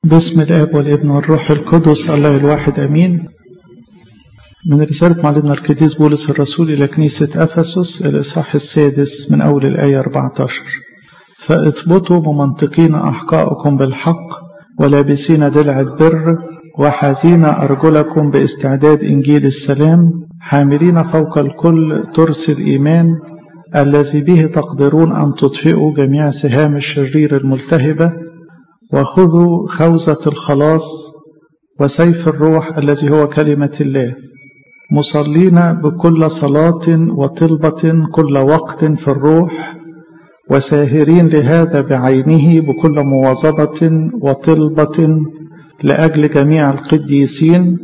باسم الاب والابن والروح القدس الله الواحد امين من رسالة معلمنا القديس بولس الرسول إلى كنيسة أفسس الإصحاح السادس من أول الآية 14 فاثبتوا ممنطقين أحقاءكم بالحق ولابسين دلع البر وحازين أرجلكم باستعداد إنجيل السلام حاملين فوق الكل ترس الإيمان الذي به تقدرون أن تطفئوا جميع سهام الشرير الملتهبة وخذوا خوذة الخلاص وسيف الروح الذي هو كلمة الله مصلين بكل صلاة وطلبة كل وقت في الروح وساهرين لهذا بعينه بكل مواظبة وطلبة لأجل جميع القديسين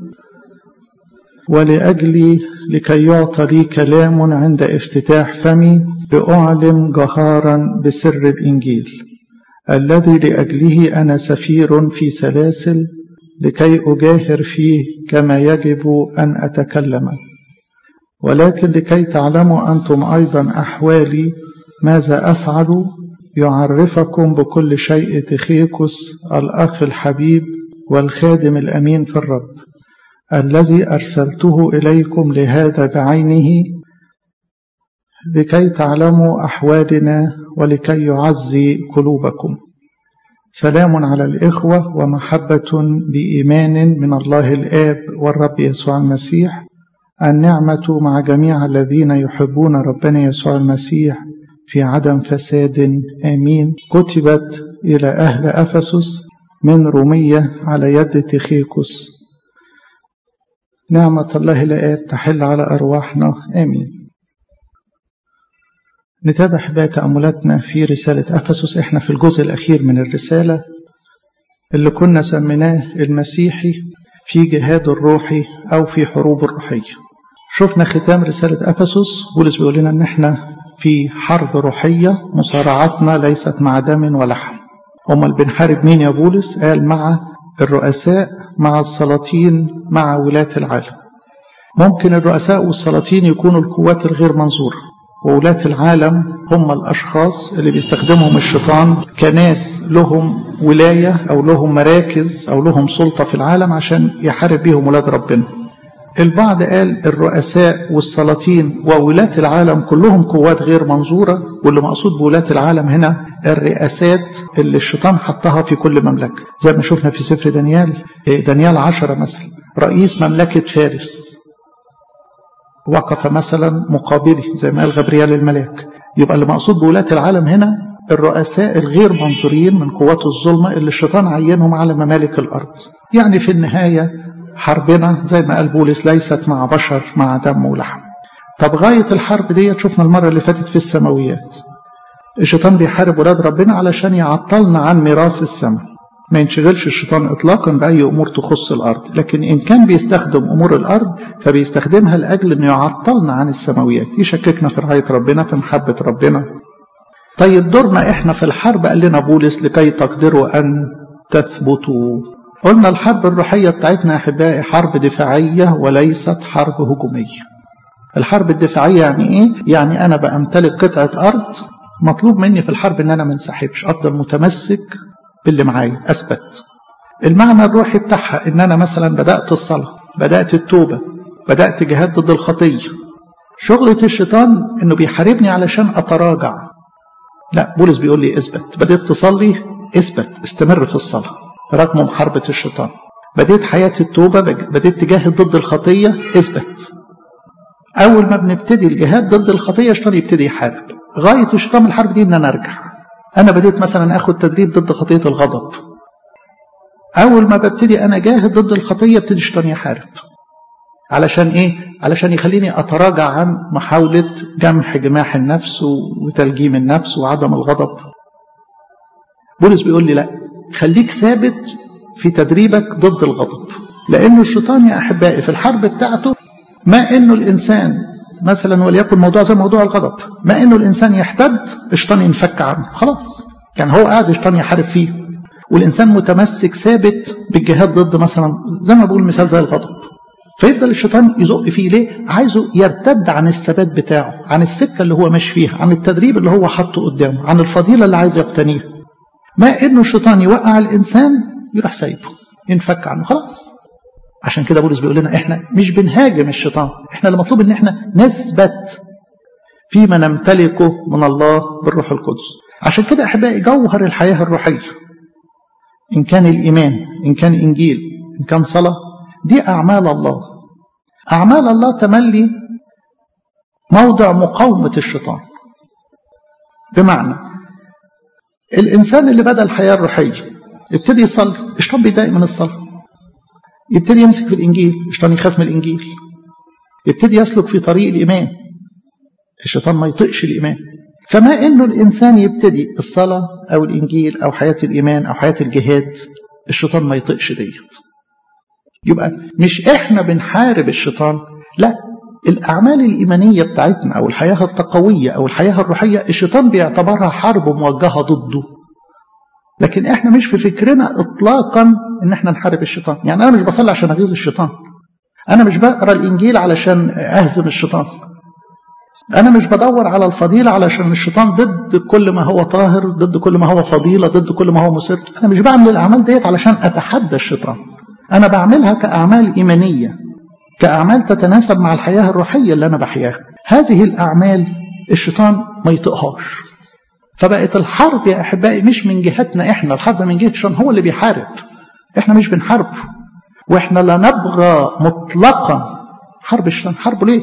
ولأجل لكي يعطى لي كلام عند افتتاح فمي لأعلم جهارا بسر الإنجيل الذي لأجله أنا سفير في سلاسل لكي أجاهر فيه كما يجب أن أتكلم ولكن لكي تعلموا أنتم أيضا أحوالي ماذا أفعل يعرفكم بكل شيء تخيكس الأخ الحبيب والخادم الأمين في الرب الذي أرسلته إليكم لهذا بعينه لكي تعلموا أحوالنا ولكي يعزي قلوبكم سلام على الإخوة ومحبة بإيمان من الله الآب والرب يسوع المسيح النعمة مع جميع الذين يحبون ربنا يسوع المسيح في عدم فساد آمين كتبت إلى أهل أفسس من رومية على يد تخيكوس نعمة الله الآب تحل على أرواحنا آمين نتابع حباية تأملاتنا في رسالة أفسس إحنا في الجزء الأخير من الرسالة اللي كنا سميناه المسيحي في جهاد الروحي أو في حروب الروحية شفنا ختام رسالة أفسس بولس بيقول لنا إن إحنا في حرب روحية مصارعتنا ليست مع دم ولحم أمال بنحارب مين يا بولس قال مع الرؤساء مع السلاطين مع ولاة العالم ممكن الرؤساء والسلاطين يكونوا القوات الغير منظورة وولاة العالم هم الأشخاص اللي بيستخدمهم الشيطان كناس لهم ولاية أو لهم مراكز أو لهم سلطة في العالم عشان يحارب بيهم ولاد ربنا البعض قال الرؤساء والسلاطين وولاة العالم كلهم قوات غير منظورة واللي مقصود بولاة العالم هنا الرئاسات اللي الشيطان حطها في كل مملكة زي ما شفنا في سفر دانيال دانيال عشرة مثلا رئيس مملكة فارس وقف مثلا مقابلي زي ما قال غبريال الملاك يبقى اللي مقصود بولاة العالم هنا الرؤساء الغير منظورين من قوات الظلمة اللي الشيطان عينهم على ممالك الأرض يعني في النهاية حربنا زي ما قال بولس ليست مع بشر مع دم ولحم طب غاية الحرب دي شفنا المرة اللي فاتت في السماويات الشيطان بيحارب ولاد ربنا علشان يعطلنا عن ميراث السماء ما ينشغلش الشيطان اطلاقا باي امور تخص الارض لكن ان كان بيستخدم امور الارض فبيستخدمها لاجل انه يعطلنا عن السماويات يشككنا في رعايه ربنا في محبه ربنا طيب دورنا احنا في الحرب قال لنا بولس لكي تقدروا ان تثبتوا قلنا الحرب الروحيه بتاعتنا يا احبائي حرب دفاعيه وليست حرب هجوميه الحرب الدفاعيه يعني ايه يعني انا بامتلك قطعه ارض مطلوب مني في الحرب ان انا ما انسحبش افضل متمسك باللي معايا اثبت المعنى الروحي بتاعها ان انا مثلا بدات الصلاه بدات التوبه بدات جهاد ضد الخطيه شغله الشيطان انه بيحاربني علشان اتراجع لا بولس بيقول لي اثبت بدات تصلي اثبت استمر في الصلاه رغم محاربه الشيطان بديت حياه التوبه بديت تجاهد ضد الخطيه اثبت اول ما بنبتدي الجهاد ضد الخطيه الشيطان يبتدي يحارب غايه الشيطان من الحرب دي ان انا ارجع أنا بديت مثلا أخد تدريب ضد خطية الغضب أول ما ببتدي أنا جاهد ضد الخطية ابتدي الشيطان يحارب علشان إيه؟ علشان يخليني أتراجع عن محاولة جمح جماح النفس وتلجيم النفس وعدم الغضب بولس بيقول لي لا خليك ثابت في تدريبك ضد الغضب لأنه الشيطان يا أحبائي في الحرب بتاعته ما إنه الإنسان مثلا وليكن موضوع زي موضوع الغضب ما انه الانسان يحتد الشيطان ينفك عنه خلاص يعني هو قاعد الشيطان يحارب فيه والانسان متمسك ثابت بالجهاد ضد مثلا زي ما بقول مثال زي الغضب فيفضل الشيطان يزق فيه ليه عايزه يرتد عن الثبات بتاعه عن السكه اللي هو ماشي فيها عن التدريب اللي هو حاطه قدامه عن الفضيله اللي عايز يقتنيها ما انه الشيطان يوقع الانسان يروح سايبه ينفك عنه خلاص عشان كده بولس بيقول لنا احنا مش بنهاجم الشيطان احنا اللي مطلوب ان احنا نثبت فيما نمتلكه من الله بالروح القدس عشان كده احبائي جوهر الحياه الروحيه ان كان الايمان ان كان انجيل ان كان صلاه دي اعمال الله اعمال الله تملي موضع مقاومه الشيطان بمعنى الانسان اللي بدا الحياه الروحيه يبتدي يصلي الشيطان بيضايق من الصلاه يبتدي يمسك في الانجيل الشيطان يخاف من الانجيل يبتدي يسلك في طريق الايمان الشيطان ما يطيقش الايمان فما انه الانسان يبتدي الصلاه او الانجيل او حياه الايمان او حياه الجهاد الشيطان ما يطيقش ديت يبقى مش احنا بنحارب الشيطان لا الاعمال الايمانيه بتاعتنا او الحياه التقويه او الحياه الروحيه الشيطان بيعتبرها حرب موجهه ضده لكن احنا مش في فكرنا اطلاقا ان احنا نحارب الشيطان يعني انا مش بصلي عشان اغيظ الشيطان انا مش بقرا الانجيل علشان اهزم الشيطان انا مش بدور على الفضيله علشان الشيطان ضد كل ما هو طاهر ضد كل ما هو فضيله ضد كل ما هو مسر انا مش بعمل الاعمال ديت علشان اتحدى الشيطان انا بعملها كاعمال ايمانيه كاعمال تتناسب مع الحياه الروحيه اللي انا بحياها هذه الاعمال الشيطان ما يطيقهاش فبقت الحرب يا احبائي مش من جهتنا احنا الحرب من جهه الشيطان هو اللي بيحارب احنا مش بنحاربه واحنا لا نبغى مطلقا حرب الشيطان حربه ليه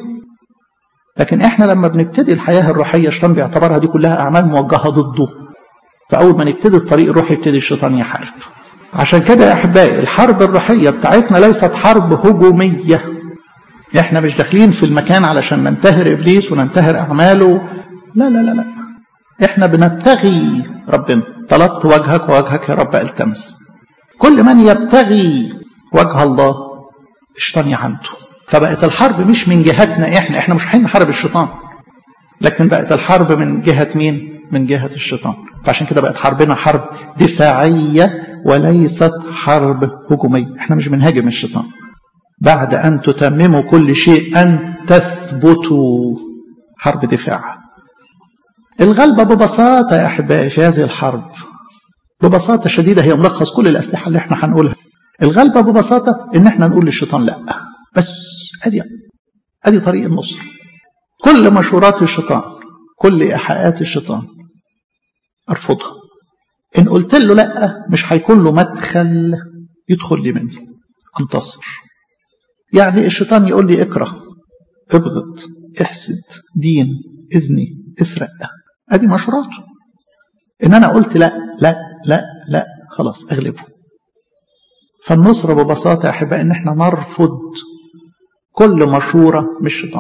لكن احنا لما بنبتدي الحياه الروحيه الشيطان بيعتبرها دي كلها اعمال موجهه ضده فاول ما نبتدي الطريق الروحي يبتدي الشيطان يحارب عشان كده يا احبائي الحرب الروحيه بتاعتنا ليست حرب هجوميه احنا مش داخلين في المكان علشان ننتهر ابليس وننتهر اعماله لا لا لا لا احنا بنبتغي ربنا طلبت وجهك ووجهك يا رب التمس كل من يبتغي وجه الله الشيطان عنده فبقت الحرب مش من جهتنا احنا احنا مش رايحين نحارب الشيطان لكن بقت الحرب من جهة مين من جهة الشيطان فعشان كده بقت حربنا حرب دفاعية وليست حرب هجومية احنا مش بنهاجم الشيطان بعد أن تتمموا كل شيء أن تثبتوا حرب دفاع الغلبة ببساطة يا أحبائي في هذه الحرب ببساطة شديدة هي ملخص كل الأسلحة اللي احنا هنقولها الغلبة ببساطة إن احنا نقول للشيطان لا بس أدي أدي طريق النصر كل مشورات الشيطان كل إيحاءات الشيطان أرفضها إن قلت له لا مش هيكون له مدخل يدخل لي منه أنتصر يعني الشيطان يقول لي اكره ابغض احسد دين اذني اسرق ادي مشوراته ان انا قلت لا لا لا لا خلاص اغلبه فالنصرة ببساطة يا أحبائي إن إحنا نرفض كل مشورة من الشيطان.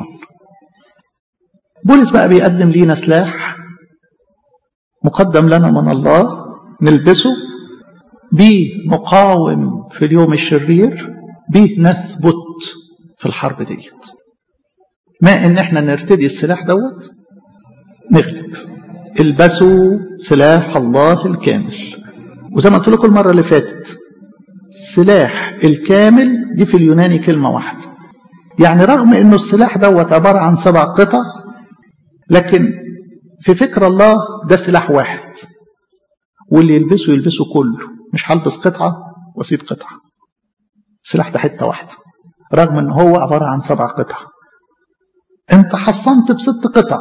بولس بقى بيقدم لينا سلاح مقدم لنا من الله نلبسه بيه نقاوم في اليوم الشرير بيه نثبت في الحرب ديت. ما إن إحنا نرتدي السلاح دوت نغلب. البسوا سلاح الله الكامل. وزي ما قلت لكم المرة اللي فاتت السلاح الكامل دي في اليوناني كلمة واحدة يعني رغم انه السلاح دوت عبارة عن سبع قطع لكن في فكر الله ده سلاح واحد واللي يلبسه يلبسه كله مش هلبس قطعة واسيب قطعة السلاح ده حتة واحدة رغم ان هو عبارة عن سبع قطع انت حصنت بست قطع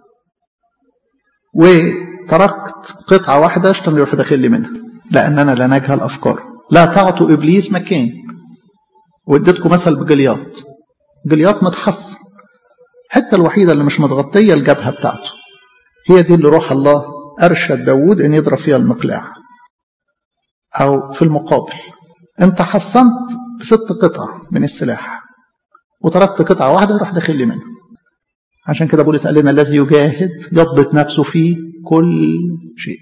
وتركت قطعة واحدة عشان يروح داخل لي منها لأننا لا نجهل أفكاره لا تعطوا إبليس مكان واديتكم مثل بجلياط جلياط متحصن الحتة الوحيدة اللي مش متغطية الجبهة بتاعته هي دي اللي روح الله أرشد داود أن يضرب فيها المقلاع أو في المقابل أنت حصنت بست قطع من السلاح وتركت قطعة واحدة يروح داخل لي منها عشان كده بولس قال لنا الذي يجاهد يضبط نفسه في كل شيء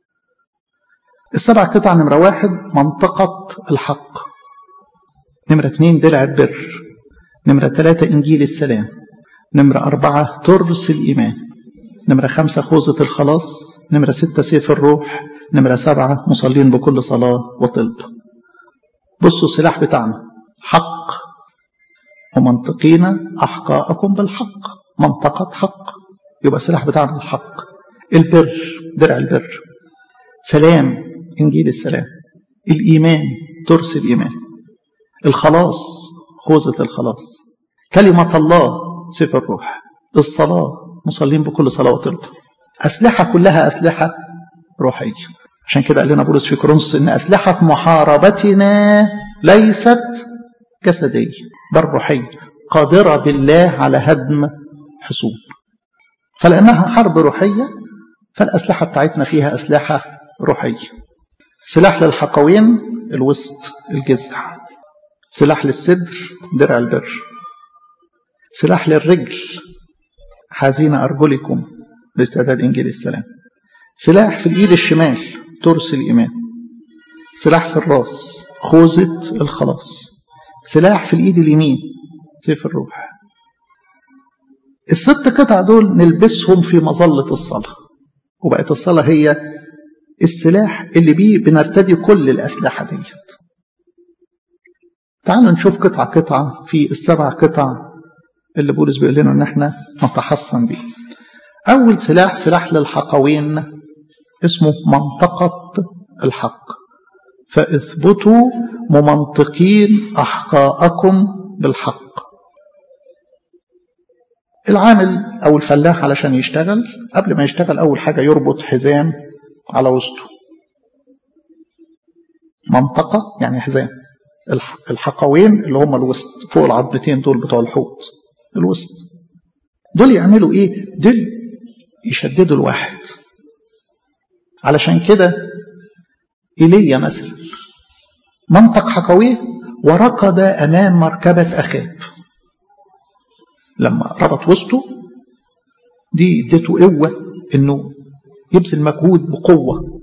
السبع قطع نمرة واحد منطقة الحق نمرة اثنين درع البر نمرة ثلاثة إنجيل السلام نمرة أربعة ترس الإيمان نمرة خمسة خوذة الخلاص نمرة ستة سيف الروح نمرة سبعة مصلين بكل صلاة وطلب بصوا السلاح بتاعنا حق ومنطقين أحقاءكم بالحق منطقة حق يبقى السلاح بتاعنا الحق البر درع البر سلام إنجيل السلام الإيمان ترس الإيمان الخلاص خوذة الخلاص كلمة الله سيف الروح الصلاة مصلين بكل صلاة وطلب أسلحة كلها أسلحة روحية عشان كده قال لنا بولس في كورنثوس إن أسلحة محاربتنا ليست جسدية بل روحية قادرة بالله على هدم حصون فلأنها حرب روحية فالأسلحة بتاعتنا فيها أسلحة روحية سلاح للحقوين الوسط الجزع سلاح للصدر درع البر سلاح للرجل حزين أرجلكم باستعداد إنجيل السلام سلاح في الإيد الشمال ترس الإيمان سلاح في الراس خوذة الخلاص سلاح في الإيد اليمين سيف الروح الست قطع دول نلبسهم في مظلة الصلاة وبقت الصلاة هي السلاح اللي بيه بنرتدي كل الأسلحة ديت تعالوا نشوف قطعة قطعة في السبع قطع اللي بولس بيقول لنا ان احنا نتحصن بيه اول سلاح سلاح للحقوين اسمه منطقة الحق فاثبتوا ممنطقين احقاءكم بالحق العامل او الفلاح علشان يشتغل قبل ما يشتغل اول حاجة يربط حزام على وسطه منطقة يعني حزام الحقوين اللي هم الوسط فوق العظمتين دول بتوع الحوض الوسط دول يعملوا ايه دول يشددوا الواحد علشان كده ايليا مثلا منطق حقويه وركض امام مركبه اخاب لما ربط وسطه دي اديته قوه انه يبذل مجهود بقوه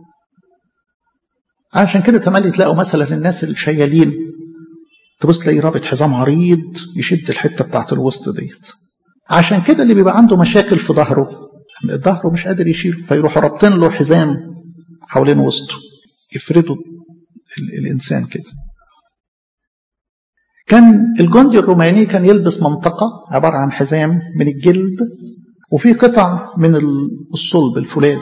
عشان كده تملي تلاقوا مثلا الناس الشيالين تبص تلاقيه رابط حزام عريض يشد الحته بتاعت الوسط ديت عشان كده اللي بيبقى عنده مشاكل في ظهره ظهره مش قادر يشيل فيروحوا رابطين له حزام حوالين وسطه يفردوا الانسان كده كان الجندي الروماني كان يلبس منطقة عبارة عن حزام من الجلد وفي قطع من الصلب الفولاذ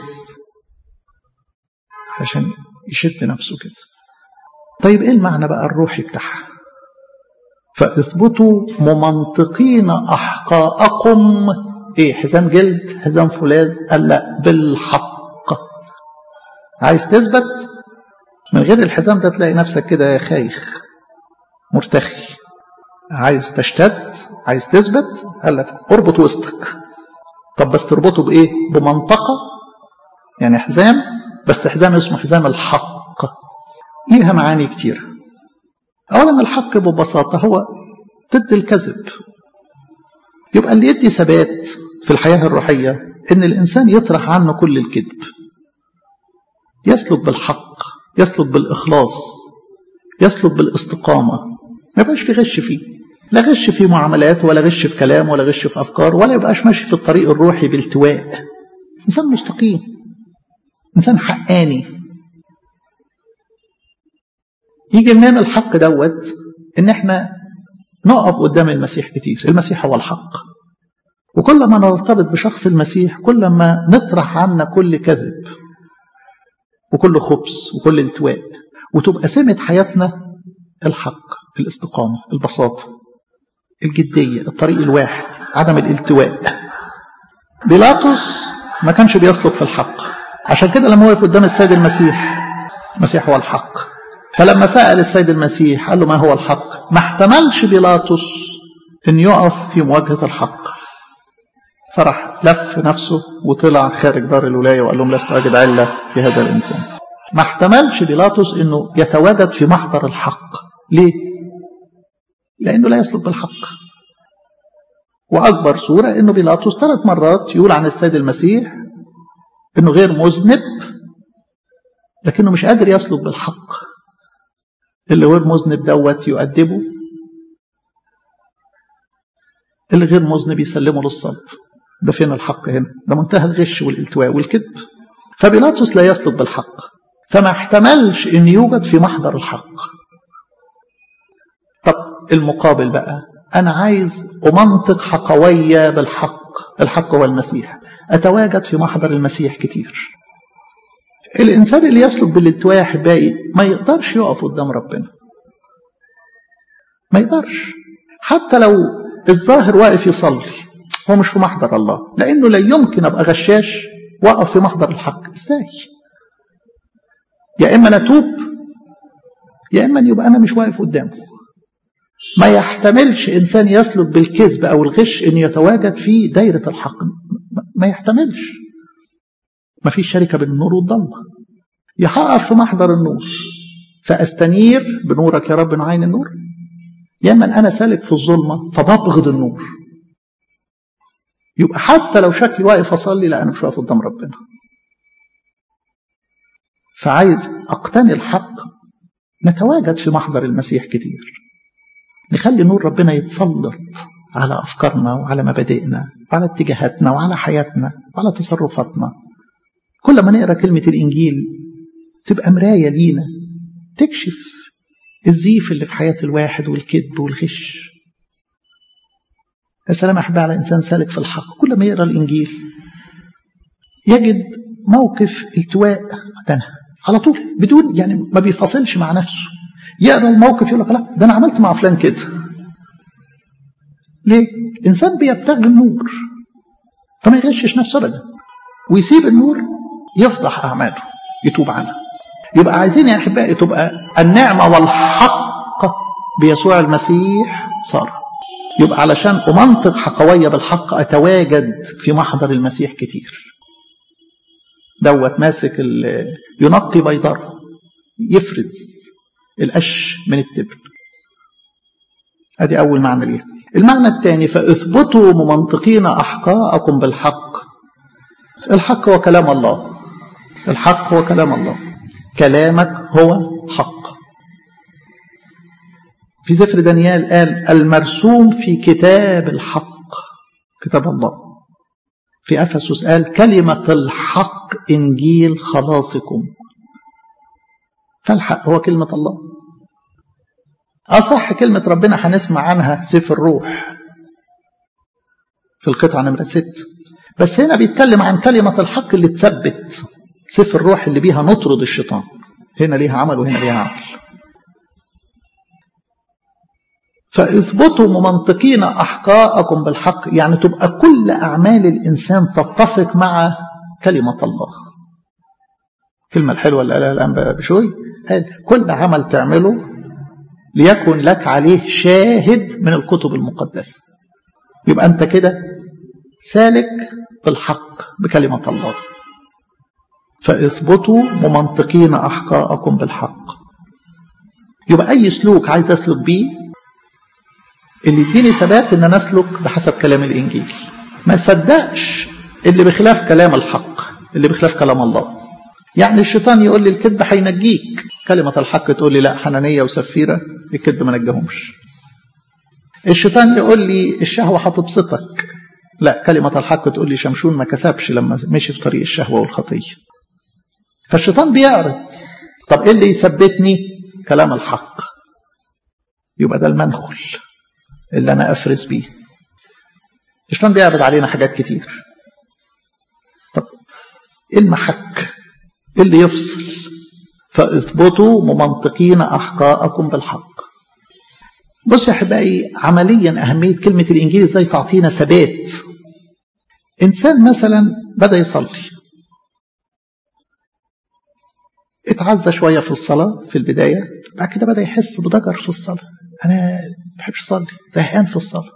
عشان يشد نفسه كده طيب ايه المعنى بقى الروحي بتاعها فاثبتوا ممنطقين احقاءكم ايه حزام جلد حزام فولاذ قال لا بالحق عايز تثبت من غير الحزام ده تلاقي نفسك كده خايخ مرتخي عايز تشتد عايز تثبت قال لك اربط وسطك طب بس تربطه بايه بمنطقه يعني حزام بس حزام اسمه حزام الحق ليها معاني كتير اولا الحق ببساطه هو ضد الكذب يبقى اللي يدي ثبات في الحياه الروحيه ان الانسان يطرح عنه كل الكذب يسلك بالحق يسلك بالاخلاص يسلك بالاستقامه ما يبقاش في غش فيه لا غش في معاملات ولا غش في كلام ولا غش في افكار ولا يبقاش ماشي في الطريق الروحي بالتواء انسان مستقيم انسان حقاني يجي منين الحق دوت ان احنا نقف قدام المسيح كتير المسيح هو الحق وكل ما نرتبط بشخص المسيح كل ما نطرح عنا كل كذب وكل خبث وكل التواء وتبقى سمة حياتنا الحق الاستقامة البساطة الجدية الطريق الواحد عدم الالتواء بيلاطس ما كانش بيسلك في الحق عشان كده لما وقف قدام السيد المسيح المسيح هو الحق فلما سأل السيد المسيح قال له ما هو الحق ما احتملش بيلاطس ان يقف في مواجهة الحق فراح لف نفسه وطلع خارج دار الولاية وقال لهم لست أجد علة في هذا الإنسان ما احتملش بيلاطس انه يتواجد في محضر الحق ليه لانه لا يسلك بالحق واكبر صوره انه بيلاطس ثلاث مرات يقول عن السيد المسيح انه غير مذنب لكنه مش قادر يسلك بالحق اللي غير مذنب دوت يؤدبه اللي غير مذنب يسلمه للصلب ده فين الحق هنا ده منتهى الغش والالتواء والكذب فبيلاطس لا يسلك بالحق فما احتملش ان يوجد في محضر الحق طب المقابل بقى انا عايز امنطق حقوية بالحق الحق هو المسيح اتواجد في محضر المسيح كتير الإنسان اللي يسلك بالالتواء أحبائي ما يقدرش يقف قدام ربنا ما يقدرش حتى لو الظاهر واقف يصلي هو مش في محضر الله لأنه لا يمكن أبقى غشاش وأقف في محضر الحق إزاي يا إما نتوب يا إما يبقى أنا مش واقف قدامه ما يحتملش إنسان يسلك بالكذب أو الغش أن يتواجد في دايرة الحق ما يحتملش ما فيش شركة بين النور والضلمة يحقف في محضر النور فأستنير بنورك يا رب من عين النور يا إما أنا سالك في الظلمة فببغض النور يبقى حتى لو شكلي واقف أصلي لا أنا مش واقف قدام ربنا فعايز أقتني الحق نتواجد في محضر المسيح كتير نخلي نور ربنا يتسلط على أفكارنا وعلى مبادئنا وعلى اتجاهاتنا وعلى حياتنا وعلى تصرفاتنا كل ما نقرا كلمة الإنجيل تبقى مراية لينا تكشف الزيف اللي في حياة الواحد والكذب والغش يا سلام أحباب على إنسان سالك في الحق كل ما يقرا الإنجيل يجد موقف التواء ده على طول بدون يعني ما بيفاصلش مع نفسه يقرا الموقف يقول لك لا ده انا عملت مع فلان كده ليه انسان بيبتغي النور فما يغشش نفسه ابدا ويسيب النور يفضح اعماله يتوب عنها يبقى عايزين يا احبائي تبقى النعمه والحق بيسوع المسيح صار يبقى علشان امنطق حقويه بالحق اتواجد في محضر المسيح كتير دوت ماسك ينقي بيضره يفرز القش من التبن ادي اول معنى ليها المعنى الثاني فاثبتوا ممنطقين احقاءكم بالحق الحق هو كلام الله الحق هو كلام الله كلامك هو حق في سفر دانيال قال المرسوم في كتاب الحق كتاب الله في افسس قال كلمه الحق انجيل خلاصكم فالحق هو كلمة الله أصح كلمة ربنا هنسمع عنها سيف الروح في القطعة نمرة ست بس هنا بيتكلم عن كلمة الحق اللي تثبت سيف الروح اللي بيها نطرد الشيطان هنا ليها عمل وهنا ليها عمل فاثبتوا ممنطقين أحقاءكم بالحق يعني تبقى كل أعمال الإنسان تتفق مع كلمة الله الكلمة الحلوة اللي قالها الأنبا بشوي قال كل عمل تعمله ليكن لك عليه شاهد من الكتب المقدسة يبقى أنت كده سالك بالحق بكلمة الله فاثبتوا ممنطقين أحقاءكم بالحق يبقى أي سلوك عايز أسلك بيه اللي يديني ثبات ان انا اسلك بحسب كلام الانجيل ما صدقش اللي بخلاف كلام الحق اللي بخلاف كلام الله يعني الشيطان يقول لي الكذب هينجيك كلمة الحق تقول لي لا حنانية وسفيرة الكذب ما نجاهمش الشيطان يقول لي الشهوة هتبسطك لا كلمة الحق تقول لي شمشون ما كسبش لما مشي في طريق الشهوة والخطية فالشيطان بيعرض طب ايه اللي يثبتني كلام الحق يبقى ده المنخل اللي انا افرز بيه الشيطان بيعرض علينا حاجات كتير طب ايه المحك ايه اللي يفصل فاثبتوا ممنطقين احقاءكم بالحق بص يا احبائي عمليا اهميه كلمه الانجيل ازاي تعطينا ثبات انسان مثلا بدا يصلي اتعزى شويه في الصلاه في البدايه بعد كده بدا يحس بضجر في الصلاه انا ما بحبش اصلي زهقان في الصلاه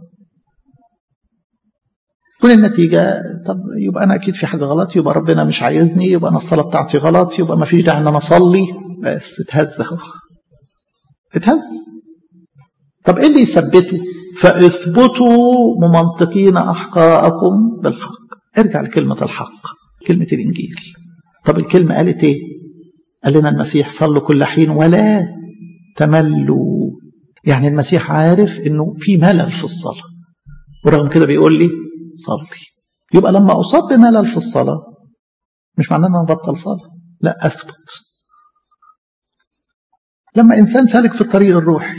تكون النتيجة طب يبقى أنا أكيد في حاجة غلط يبقى ربنا مش عايزني يبقى أنا الصلاة بتاعتي غلط يبقى ما فيش داعي إن أنا أصلي بس اتهز أهو اتهز طب إيه اللي يثبته؟ فاثبتوا ممنطقين أحقاءكم بالحق ارجع لكلمة الحق كلمة الإنجيل طب الكلمة قالت إيه؟ قال لنا المسيح صلوا كل حين ولا تملوا يعني المسيح عارف إنه في ملل في الصلاة ورغم كده بيقول لي صلي يبقى لما أصاب بملل في الصلاة مش معناه أن أنا بطل صلاة لا أثبت لما إنسان سالك في الطريق الروحي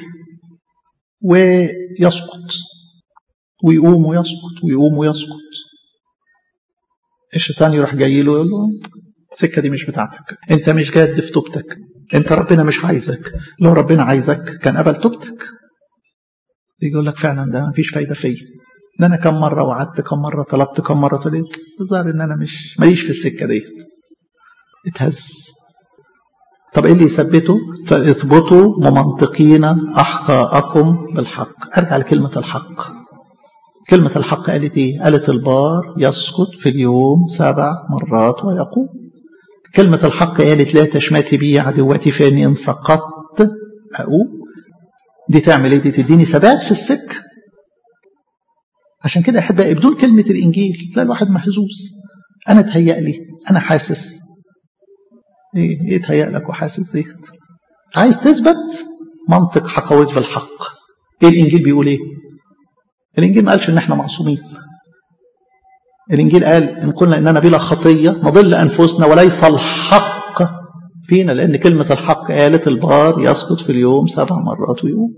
ويسقط ويقوم ويسقط ويقوم ويسقط الشيطان يروح جاي له يقول له السكة دي مش بتاعتك انت مش جاد في توبتك انت ربنا مش عايزك لو ربنا عايزك كان قبل توبتك يجي يقول لك فعلا ده مفيش فايدة فيا ده انا كم مرة وعدت كم مرة طلبت كم مرة صليت الظاهر ان انا مش ماليش في السكة ديت اتهز طب ايه اللي يثبته فاثبتوا ممنطقين احقاءكم بالحق ارجع لكلمة الحق كلمة الحق قالت ايه قالت البار يسقط في اليوم سبع مرات ويقوم كلمة الحق قالت لا تشمتي بي عدوتي فاني ان سقطت اقوم دي تعمل ايه دي تديني ثبات في السكه عشان كده احبائي بدون كلمه الانجيل تلاقي الواحد محزوز انا اتهيأ لي انا حاسس ايه ايه اتهيأ لك وحاسس ديت عايز تثبت منطق حقويك بالحق ايه الانجيل بيقول ايه الانجيل ما قالش ان احنا معصومين الانجيل قال ان قلنا اننا بلا خطيه نضل انفسنا وليس الحق فينا لأن كلمة الحق قالت البار يسقط في اليوم سبع مرات ويقوم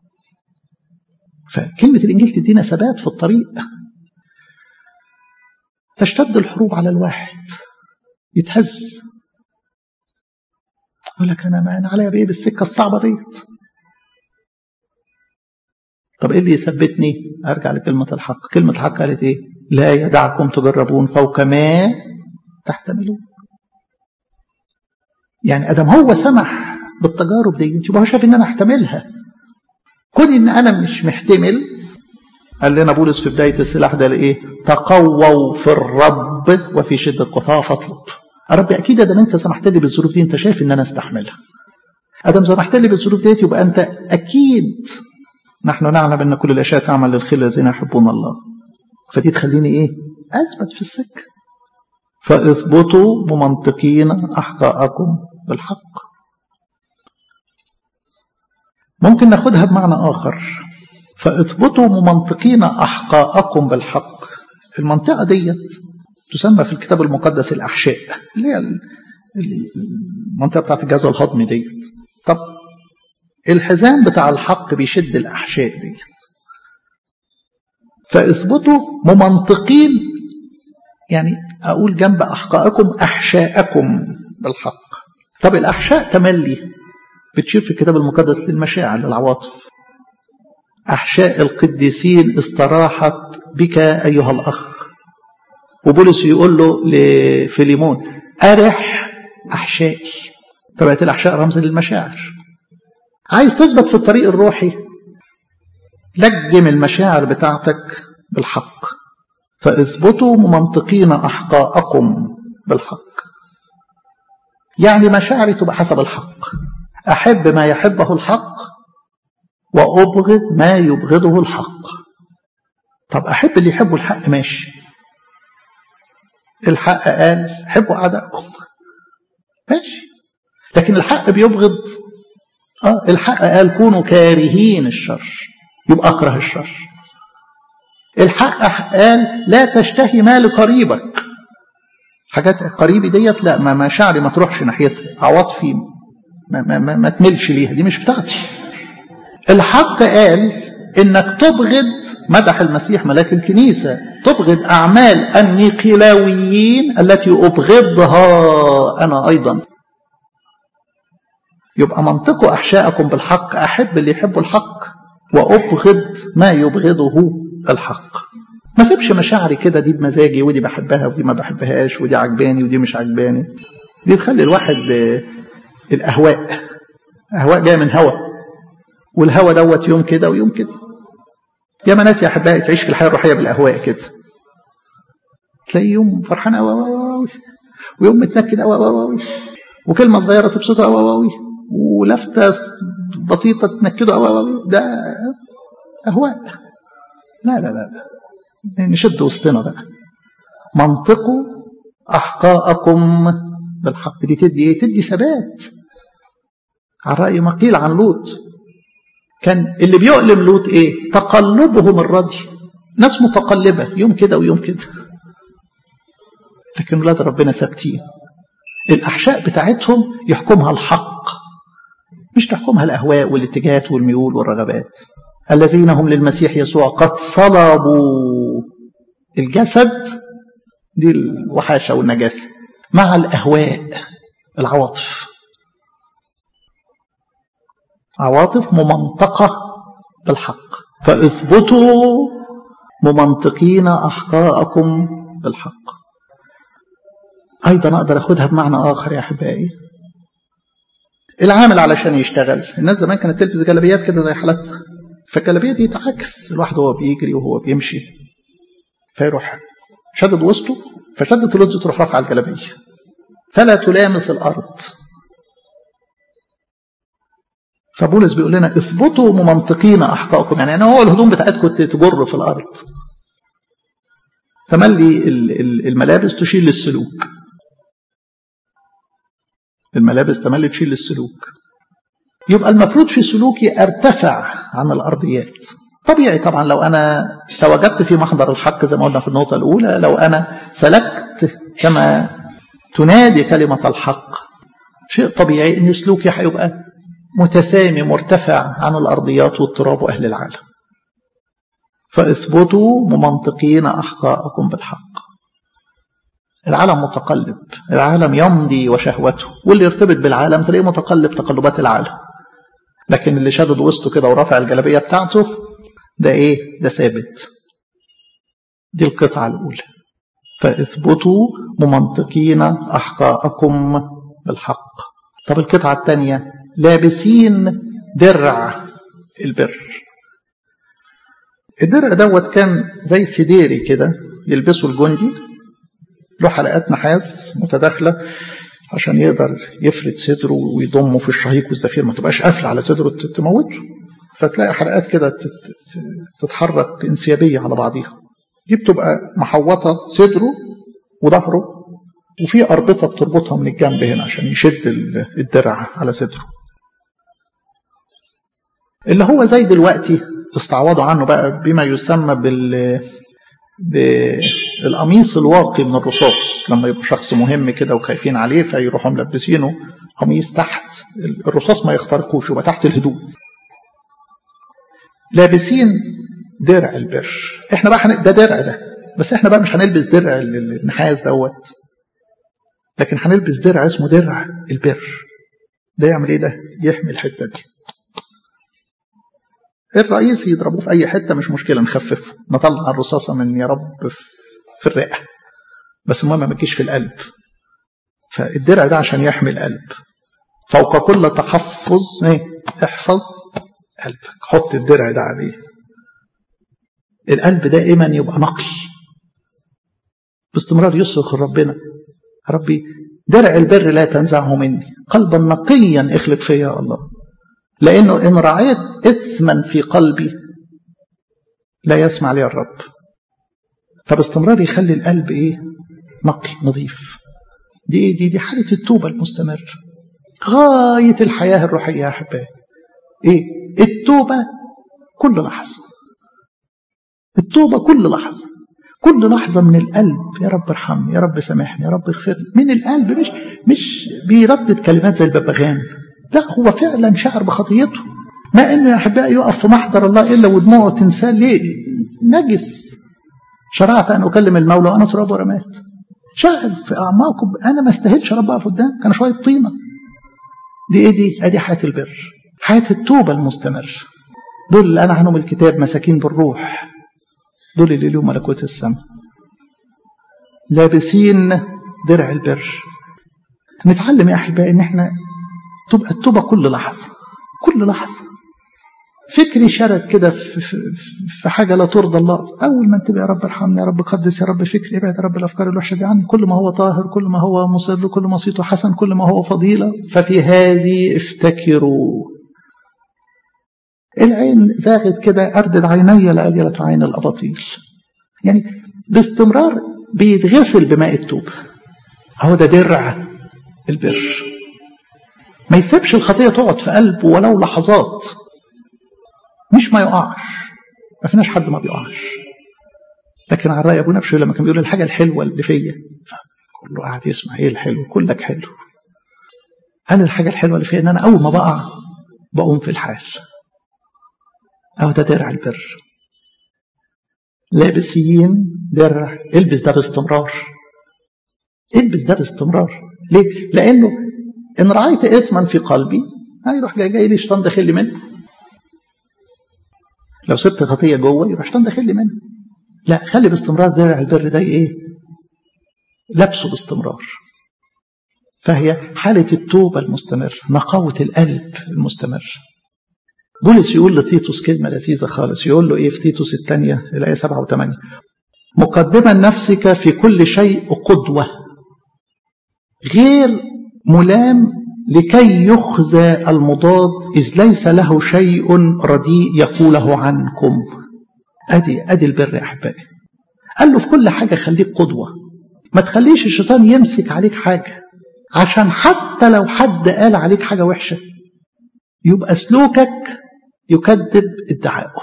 فكلمة الإنجيل تدينا ثبات في الطريق تشتد الحروب على الواحد يتهز يقول لك أنا ما أنا عليا بإيه بالسكة الصعبة ديت طب إيه اللي يثبتني؟ أرجع لكلمة الحق كلمة الحق قالت إيه؟ لا يدعكم تجربون فوق ما تحتملون يعني ادم هو سمح بالتجارب دي يبقى هو شايف ان انا احتملها كون ان انا مش محتمل قال لنا بولس في بدايه السلاح ده لايه؟ تقووا في الرب وفي شده قطاع فاطلب. يا رب اكيد ادم انت سمحت لي بالظروف دي انت شايف ان انا استحملها. ادم سمحت لي بالظروف ديت يبقى انت اكيد نحن نعلم ان كل الاشياء تعمل للخير الذين يحبون الله. فدي تخليني ايه؟ اثبت في السكه. فاثبتوا ممنطقين احقاءكم بالحق ممكن ناخدها بمعنى آخر فاثبتوا ممنطقين أحقاءكم بالحق المنطقة ديت تسمى في الكتاب المقدس الأحشاء اللي هي المنطقة بتاعت الجهاز الهضمي ديت طب الحزام بتاع الحق بيشد الأحشاء ديت فاثبتوا ممنطقين يعني أقول جنب أحقائكم أحشاءكم بالحق طب الأحشاء تملي بتشير في الكتاب المقدس للمشاعر للعواطف أحشاء القديسين استراحت بك أيها الأخ وبولس يقول له لفيليمون أرح أحشائي فبقت الأحشاء رمز للمشاعر عايز تثبت في الطريق الروحي لجم المشاعر بتاعتك بالحق فاثبتوا ممنطقين أحقاءكم بالحق يعني مشاعري تبقى حسب الحق أحب ما يحبه الحق وأبغض ما يبغضه الحق طب أحب اللي يحبه الحق ماشي الحق قال حبوا أعدائكم ماشي لكن الحق بيبغض آه الحق قال كونوا كارهين الشر يبقى أكره الشر الحق قال لا تشتهي مال قريبك حاجات قريبي ديت لا ما مشاعري ما تروحش ناحيتها عواطفي ما, ما, ما, ما تملش ليها دي مش بتاعتي الحق قال انك تبغض مدح المسيح ملاك الكنيسة تبغض اعمال النيقلاويين التي ابغضها انا ايضا يبقى منطقوا احشاءكم بالحق احب اللي يحبوا الحق وابغض ما يبغضه الحق ما سيبش مشاعري كده دي بمزاجي ودي بحبها ودي ما بحبهاش ودي عجباني ودي مش عجباني دي تخلي الواحد الاهواء اهواء جايه من هوى والهوى دوت يوم كده ويوم كده ياما ناس يا احبائي تعيش في الحياه الروحيه بالاهواء كده تلاقي يوم فرحان قوي قوي ويوم متنكد قوي قوي وكلمه صغيره تبسطه قوي قوي ولفته بسيطه تنكده قوي قوي ده اهواء لا لا لا نشد وسطنا بقى منطقوا احقاءكم بالحق دي تدي ايه تدي ثبات على رأي ما قيل عن لوط كان اللي بيؤلم لوط ايه تقلبهم الرضي ناس متقلبة يوم كده ويوم كده لكن ولاد ربنا ثابتين الأحشاء بتاعتهم يحكمها الحق مش تحكمها الأهواء والاتجاهات والميول والرغبات الذين هم للمسيح يسوع قد صلبوا الجسد دي الوحاشة والنجاسة مع الأهواء العواطف عواطف ممنطقة بالحق فاثبتوا ممنطقين أحقاءكم بالحق أيضا أقدر أخدها بمعنى آخر يا أحبائي العامل علشان يشتغل الناس زمان كانت تلبس جلابيات كده زي حالتنا فالجلابيه دي تعكس الواحد وهو بيجري وهو بيمشي فيروح شدد وسطه فشدت الوسط تروح رافعه الجلابيه فلا تلامس الارض فبولس بيقول لنا اثبتوا ممنطقين احقائكم يعني هو الهدوم بتاعتكم تجر في الارض تملي الملابس تشير للسلوك الملابس تملي تشيل السلوك يبقى المفروض في سلوكي ارتفع عن الارضيات طبيعي طبعا لو انا تواجدت في محضر الحق زي ما قلنا في النقطه الاولى لو انا سلكت كما تنادي كلمه الحق شيء طبيعي ان سلوكي هيبقى متسامي مرتفع عن الارضيات والتراب واهل العالم فاثبتوا ممنطقين احقاءكم بالحق العالم متقلب العالم يمضي وشهوته واللي يرتبط بالعالم تلاقيه متقلب تقلبات العالم لكن اللي شادد وسطه كده ورافع الجلابية بتاعته ده ايه ده ثابت دي القطعة الأولى فاثبتوا ممنطقين أحقاءكم بالحق طب القطعة الثانية لابسين درع البر الدرع دوت كان زي سديري كده يلبسه الجندي له حلقات نحاس متداخلة عشان يقدر يفرد صدره ويضمه في الشهيق والزفير ما تبقاش قافلة على صدره تموته فتلاقي حلقات كده تتحرك انسيابية على بعضيها دي بتبقى محوطة صدره وظهره وفي أربطة بتربطها من الجنب هنا عشان يشد الدرع على صدره اللي هو زي دلوقتي استعوضوا عنه بقى بما يسمى بال بالقميص الواقي من الرصاص لما يبقى شخص مهم كده وخايفين عليه فيروحوا ملبسينه قميص تحت الرصاص ما يخترقوش يبقى تحت الهدوم لابسين درع البر احنا بقى ده درع ده بس احنا بقى مش هنلبس درع النحاس دوت لكن هنلبس درع اسمه درع البر ده يعمل ايه ده يحمي الحته دي الرئيس يضربوه في اي حته مش مشكله نخففه نطلع الرصاصه من يا رب في الرئه بس المهم ما تجيش في القلب فالدرع ده عشان يحمي القلب فوق كل تحفظ ايه احفظ قلبك حط الدرع ده عليه القلب دائما يبقى نقي باستمرار يصرخ لربنا ربي درع البر لا تنزعه مني قلبا نقيا اخلق فيا يا الله لأنه إن رعيت إثما في قلبي لا يسمع لي الرب فباستمرار يخلي القلب إيه نقي نظيف دي إيه دي دي حالة التوبة المستمرة غاية الحياة الروحية يا أحبائي إيه التوبة كل لحظة التوبة كل لحظة كل لحظة من القلب يا رب ارحمني يا رب سامحني يا رب اغفرني من القلب مش مش بيردد كلمات زي الببغان لا هو فعلا شعر بخطيته ما انه يا احبائي يقف في محضر الله الا ودموعه تنسال ليه نجس شرعت ان اكلم المولى وانا تراب ورمات شاعر في اعماقه انا ما استاهلش رب اقف قدام كان شويه طينه دي ايه دي؟ ادي حياه البر حياه التوبه المستمر دول اللي انا عنهم الكتاب مساكين بالروح دول اللي لهم ملكوت السماء لابسين درع البر نتعلم يا احبائي ان احنا تبقى التوبة كل لحظة كل لحظة فكري شرد كده في, في, في حاجة لا ترضى الله أول ما انتبه يا رب ارحمني يا رب قدس يا رب فكري ابعد يا رب الأفكار الوحشة دي عني كل ما هو طاهر كل ما هو مصر كل ما صيته حسن كل ما هو فضيلة ففي هذه افتكروا العين زاغت كده أردد عيني لأجلة عين الأباطيل يعني باستمرار بيتغسل بماء التوبة هو ده درع البر ما يسيبش الخطية تقعد في قلبه ولو لحظات مش ما يقعش ما فيناش حد ما بيقعش لكن على رأي أبو نفسه لما كان بيقول الحاجة الحلوة اللي فيا كله قاعد يسمع ايه الحلو كلك حلو قال الحاجة الحلوة اللي فيا ان انا اول ما بقع بقوم في الحال أو ده درع البر لابسين درع البس ده باستمرار البس ده باستمرار ليه؟ لأنه إن رأيت إثما في قلبي هيروح جاي, جاي لي شيطان داخل لي منه لو سبت خطية جوه يبقى شيطان داخل لي منه لا خلي باستمرار درع البر ده إيه؟ لبسه باستمرار فهي حالة التوبة المستمرة نقاوة القلب المستمر بولس يقول لتيتوس كلمة لذيذة خالص يقول له إيه في تيتوس الثانية الآية 7 و8 مقدما نفسك في كل شيء قدوة غير ملام لكي يخزى المضاد إذ ليس له شيء رديء يقوله عنكم أدي أدي البر يا أحبائي قال له في كل حاجة خليك قدوة ما تخليش الشيطان يمسك عليك حاجة عشان حتى لو حد قال عليك حاجة وحشة يبقى سلوكك يكذب ادعائه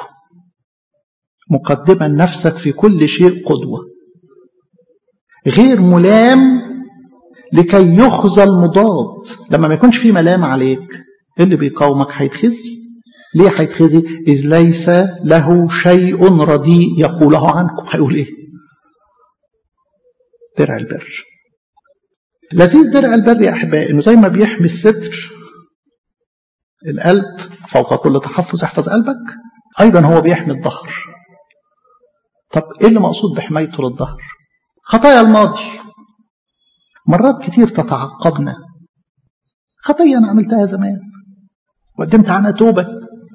مقدما نفسك في كل شيء قدوة غير ملام لكي يخزى المضاد لما ما يكونش في ملام عليك اللي بيقاومك هيتخزي ليه هيتخزي إذ ليس له شيء رديء يقوله عنكم هيقول ايه درع البر لذيذ درع البر يا احبائي انه زي ما بيحمي الستر القلب فوق كل تحفظ احفظ قلبك ايضا هو بيحمي الظهر طب ايه اللي مقصود بحمايته للظهر خطايا الماضي مرات كتير تتعقبنا خطية أنا عملتها زمان وقدمت عنها توبة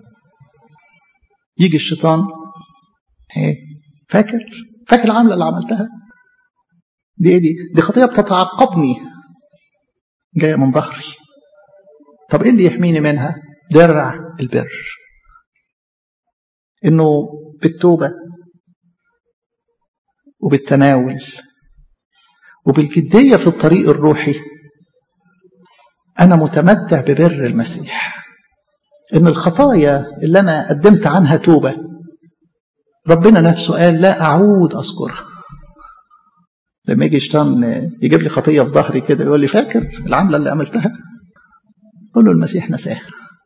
يجي الشيطان ايه فاكر فاكر العملة اللي عملتها دي ايه دي دي خطية بتتعقبني جاية من ظهري طب ايه اللي يحميني منها درع البر انه بالتوبة وبالتناول وبالجدية في الطريق الروحي أنا متمتع ببر المسيح إن الخطايا اللي أنا قدمت عنها توبة ربنا نفسه قال لا أعود أذكرها لما يجي شيطان يجيب لي خطية في ظهري كده يقول لي فاكر العملة اللي عملتها قول له المسيح نساها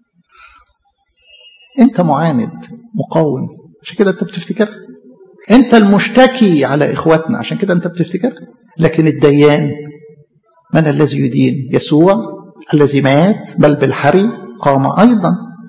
أنت معاند مقاوم عشان كده أنت بتفتكرها أنت المشتكي على إخواتنا عشان كده أنت بتفتكرها لكن الديان من الذي يدين يسوع الذي مات بل بالحري قام أيضا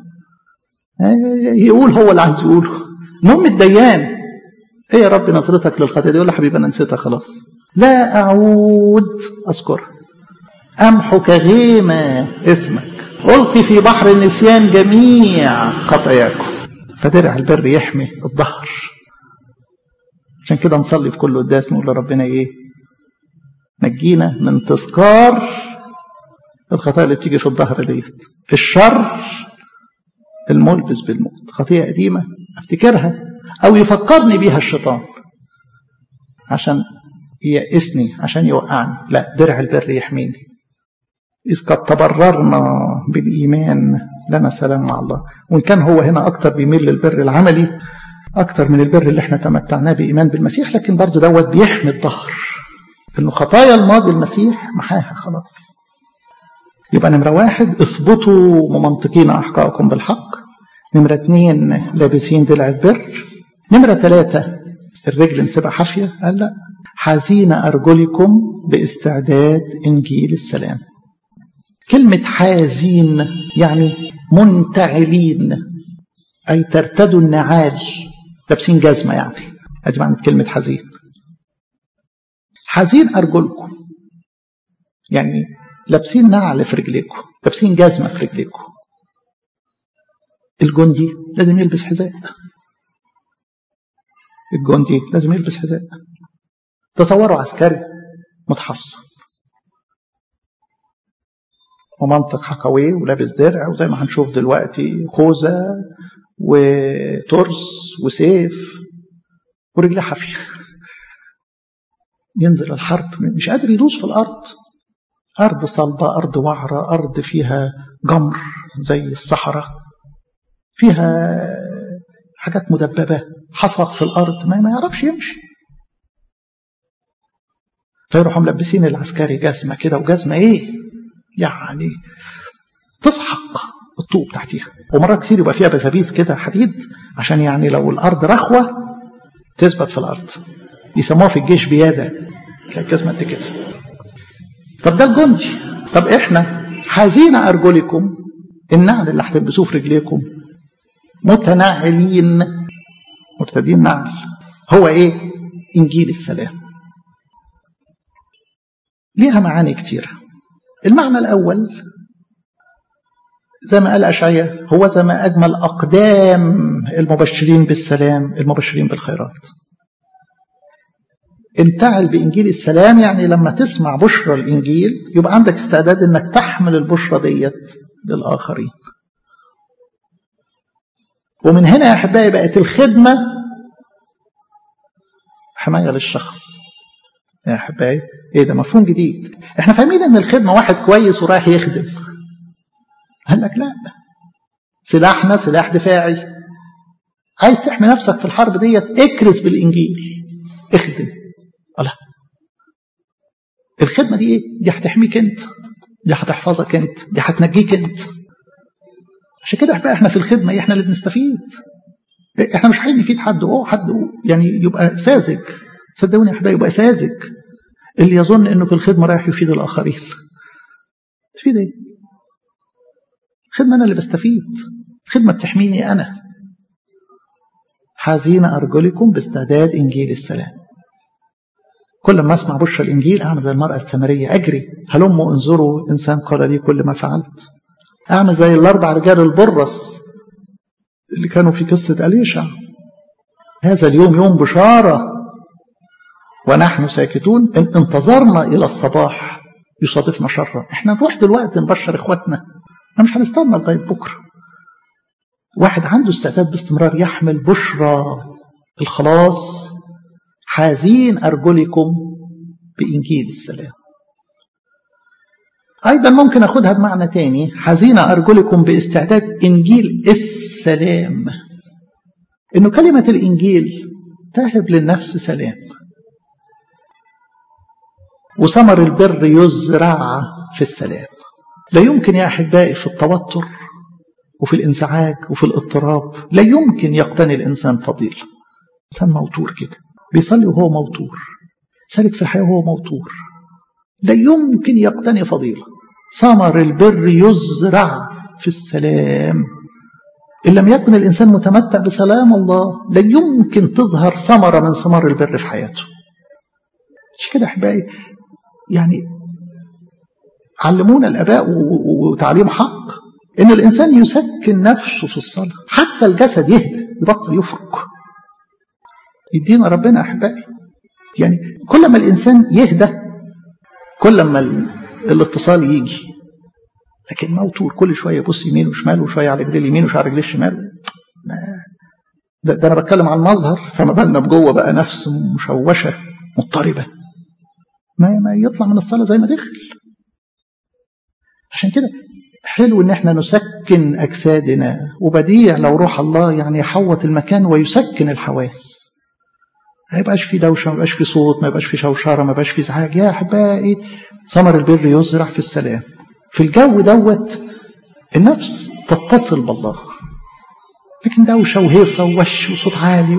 يقول هو اللي عايز يقوله المهم الديان ايه يا رب نظرتك للخطيه دي يقول له حبيبي انا نسيتها خلاص لا اعود اذكرها امحو كغيمه اثمك القي في بحر النسيان جميع خطاياكم فدرع البر يحمي الظهر عشان كده نصلي في كل قداس نقول لربنا ايه نجينا من تذكار الخطايا اللي بتيجي في الظهر ديت في الشر الملبس بالموت خطيئة قديمة افتكرها او يفكرني بيها الشيطان عشان ييأسني عشان يوقعني لا درع البر يحميني إذ قد تبررنا بالإيمان لنا سلام مع الله وإن كان هو هنا أكتر بيميل للبر العملي أكتر من البر اللي احنا تمتعناه بإيمان بالمسيح لكن برضو دوت بيحمي الظهر إنه خطايا الماضي المسيح محاها خلاص يبقى نمرة واحد اثبتوا ممنطقين أحقائكم بالحق نمرة اتنين لابسين دلع البر نمرة ثلاثة الرجل نسيبها حافية قال لا حازين أرجلكم باستعداد إنجيل السلام كلمة حازين يعني منتعلين أي ترتدوا النعال لابسين جزمة يعني هذه معنى كلمة حزين حزين أرجلكم يعني لابسين نعل في رجليكم لابسين جزمة في رجليكم الجندي لازم يلبس حذاء الجندي لازم يلبس حذاء تصوروا عسكري متحصن ومنطق حكوي ولابس درع وزي ما هنشوف دلوقتي خوذة وترس وسيف ورجليه حافية ينزل الحرب مش قادر يدوس في الأرض أرض صلبة أرض وعرة أرض فيها جمر زي الصحراء فيها حاجات مدببة حصى في الأرض ما, ما يعرفش يمشي فيروحوا ملبسين العسكري جزمة كده وجزمة إيه يعني تسحق الطوب تحتيها ومرات كتير يبقى فيها بسابيس كده حديد عشان يعني لو الأرض رخوة تثبت في الأرض يسموها في الجيش بيادة تلاقي الجزمة قد كده طب ده الجندي طب احنا حازين ارجلكم النعل اللي هتلبسوه في رجليكم متنعلين مرتدين نعل هو ايه انجيل السلام ليها معاني كتيره المعنى الاول زي ما قال أشعية هو زي ما أجمل أقدام المبشرين بالسلام المبشرين بالخيرات انتعل بإنجيل السلام يعني لما تسمع بشرى الإنجيل يبقى عندك استعداد أنك تحمل البشرى ديت للآخرين ومن هنا يا أحبائي بقت الخدمة حماية للشخص يا أحبائي إيه ده مفهوم جديد إحنا فاهمين أن الخدمة واحد كويس ورايح يخدم قال لك لا سلاحنا سلاح دفاعي عايز تحمي نفسك في الحرب ديت اكرس بالانجيل اخدم الله الخدمه دي ايه دي هتحميك انت دي هتحفظك انت دي هتنجيك انت عشان كده بقى احنا في الخدمه احنا اللي بنستفيد احنا مش عايزين نفيد حد اه حد يعني يبقى ساذج صدقوني يا احبائي يبقى ساذج اللي يظن انه في الخدمه رايح يفيد الاخرين تفيد ايه الخدمة أنا اللي بستفيد الخدمة بتحميني أنا حازين أرجلكم باستعداد إنجيل السلام كل ما أسمع بشرى الإنجيل أعمل زي المرأة السامرية أجري هلموا انظروا إنسان قال لي كل ما فعلت أعمل زي الأربع رجال البرص اللي كانوا في قصة أليشع هذا اليوم يوم بشارة ونحن ساكتون إن انتظرنا إلى الصباح يصادفنا شرا احنا نروح دلوقتي نبشر اخواتنا احنا مش هنستنى لغايه بكره واحد عنده استعداد باستمرار يحمل بشرى الخلاص حازين ارجلكم بانجيل السلام ايضا ممكن اخدها بمعنى تاني حزين ارجلكم باستعداد انجيل السلام انه كلمه الانجيل تهب للنفس سلام وثمر البر يزرع في السلام لا يمكن يا احبائي في التوتر وفي الانزعاج وفي الاضطراب لا يمكن يقتني الانسان فضيله انسان موتور كده بيصلي وهو موتور سالك في الحياه وهو موتور لا يمكن يقتني فضيله ثمر البر يزرع في السلام إن لم يكن الإنسان متمتع بسلام الله لا يمكن تظهر ثمرة من ثمار البر في حياته مش كده أحبائي يعني علمونا الآباء وتعليم حق إن الإنسان يسكن نفسه في الصلاة حتى الجسد يهدى يبطل يفرق يدينا ربنا أحبائي يعني كل ما الإنسان يهدى كل ما الاتصال يجي لكن موتور كل شويه يبص يمين وشمال وشويه على رجليه اليمين وشويه على رجليه الشمال ده, ده انا بتكلم عن المظهر فما بالنا بجوه بقى نفس مشوشه مضطربه ما ما يطلع من الصلاه زي ما دخل عشان كده حلو ان احنا نسكن اجسادنا وبديع لو روح الله يعني يحوط المكان ويسكن الحواس ما يبقاش في دوشه ما يبقاش في صوت ما يبقاش في شوشره ما يبقاش في ازعاج يا احبائي ثمر البر يزرع في السلام في الجو دوت النفس تتصل بالله لكن دوشه وهيصه ووش وصوت عالي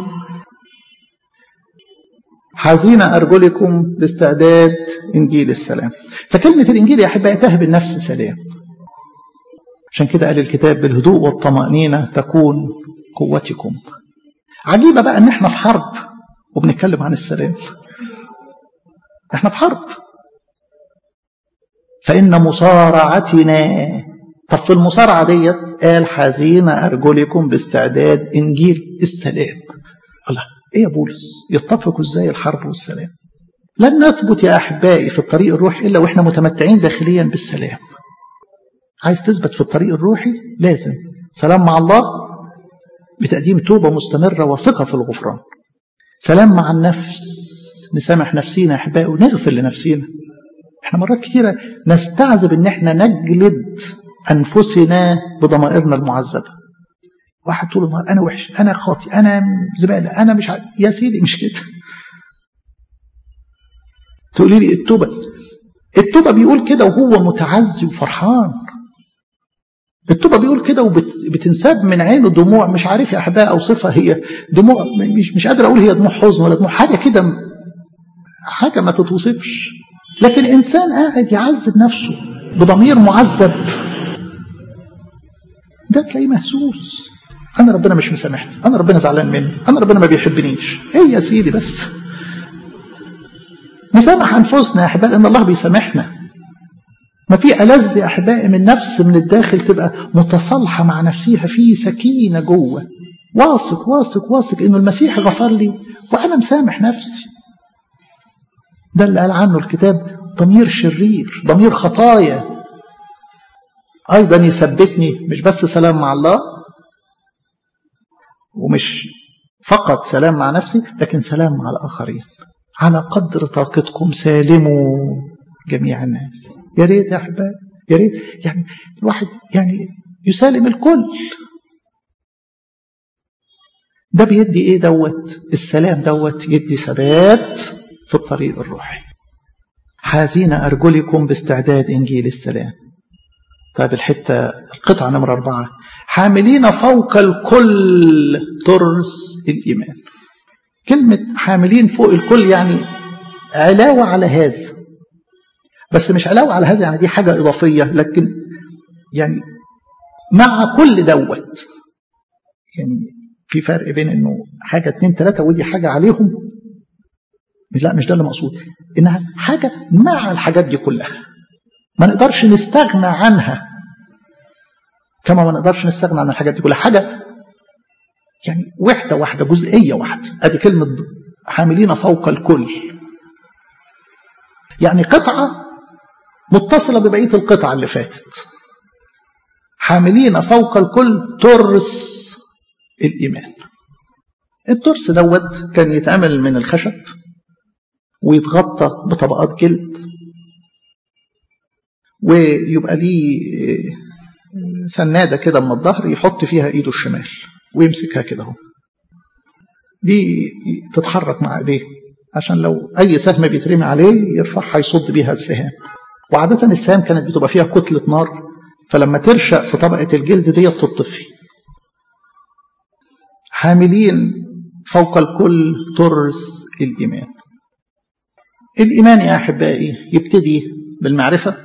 حزين ارجلكم لاستعداد انجيل السلام فكلمه الانجيل يا احبائي تهب النفس سلام عشان كده قال الكتاب بالهدوء والطمانينه تكون قوتكم عجيبه بقى ان احنا في حرب وبنتكلم عن السلام احنا في حرب فإن مصارعتنا طب في المصارعة ديت قال حزين أرجلكم باستعداد إنجيل السلام الله إيه يا بولس يتفقوا إزاي الحرب والسلام لن نثبت يا أحبائي في الطريق الروحي إلا وإحنا متمتعين داخليا بالسلام عايز تثبت في الطريق الروحي لازم سلام مع الله بتقديم توبة مستمرة وثقة في الغفران سلام مع النفس نسامح نفسينا يا أحبائي ونغفر لنفسينا احنا مرات كتيرة نستعذب ان احنا نجلد انفسنا بضمائرنا المعذبة واحد طول النهار انا وحش انا خاطي انا زبالة انا مش عارف يا سيدي مش كده تقولي لي التوبة التوبة بيقول كده وهو متعزي وفرحان التوبة بيقول كده وبتنساب من عينه دموع مش عارف يا احبائي اوصفها هي دموع مش مش قادر اقول هي دموع حزن ولا دموع حاجة كده حاجة ما تتوصفش لكن إنسان قاعد يعذب نفسه بضمير معذب ده تلاقيه مهزوز أنا ربنا مش مسامحني أنا ربنا زعلان مني أنا ربنا ما بيحبنيش إيه يا سيدي بس نسامح أنفسنا يا أحبائي إن الله بيسامحنا ما في ألذ يا أحبائي من نفس من الداخل تبقى متصالحة مع نفسها في سكينة جوه واثق واثق واثق إنه المسيح غفر لي وأنا مسامح نفسي ده اللي قال عنه الكتاب ضمير شرير ضمير خطايا أيضا يثبتني مش بس سلام مع الله ومش فقط سلام مع نفسي لكن سلام مع الآخرين على قدر طاقتكم سالموا جميع الناس يا ريت يا أحباب يا ريت يعني الواحد يعني يسالم الكل ده بيدي ايه دوت السلام دوت يدي ثبات في الطريق الروحي حازين أرجلكم باستعداد إنجيل السلام طيب الحتة القطعة نمرة أربعة حاملين فوق الكل ترس الإيمان كلمة حاملين فوق الكل يعني علاوة على هذا بس مش علاوة على هذا يعني دي حاجة إضافية لكن يعني مع كل دوت يعني في فرق بين انه حاجة اتنين تلاتة ودي حاجة عليهم لا مش ده اللي مقصود انها حاجة مع الحاجات دي كلها ما نقدرش نستغنى عنها كما ما نقدرش نستغنى عن الحاجات دي كلها حاجة يعني وحدة واحدة جزئية واحدة ادي كلمة حاملين فوق الكل يعني قطعة متصلة ببقية القطعة اللي فاتت حاملين فوق الكل ترس الإيمان الترس دوت كان يتعمل من الخشب ويتغطى بطبقات جلد ويبقى ليه سنادة كده من الظهر يحط فيها ايده الشمال ويمسكها كده اهو دي تتحرك مع ايديه عشان لو اي سهم بيترمي عليه يرفعها يصد بيها السهام وعادة السهام كانت بتبقى فيها كتلة نار فلما ترشق في طبقة الجلد دي تطفي حاملين فوق الكل ترس الإيمان الإيمان يا أحبائي يبتدي بالمعرفة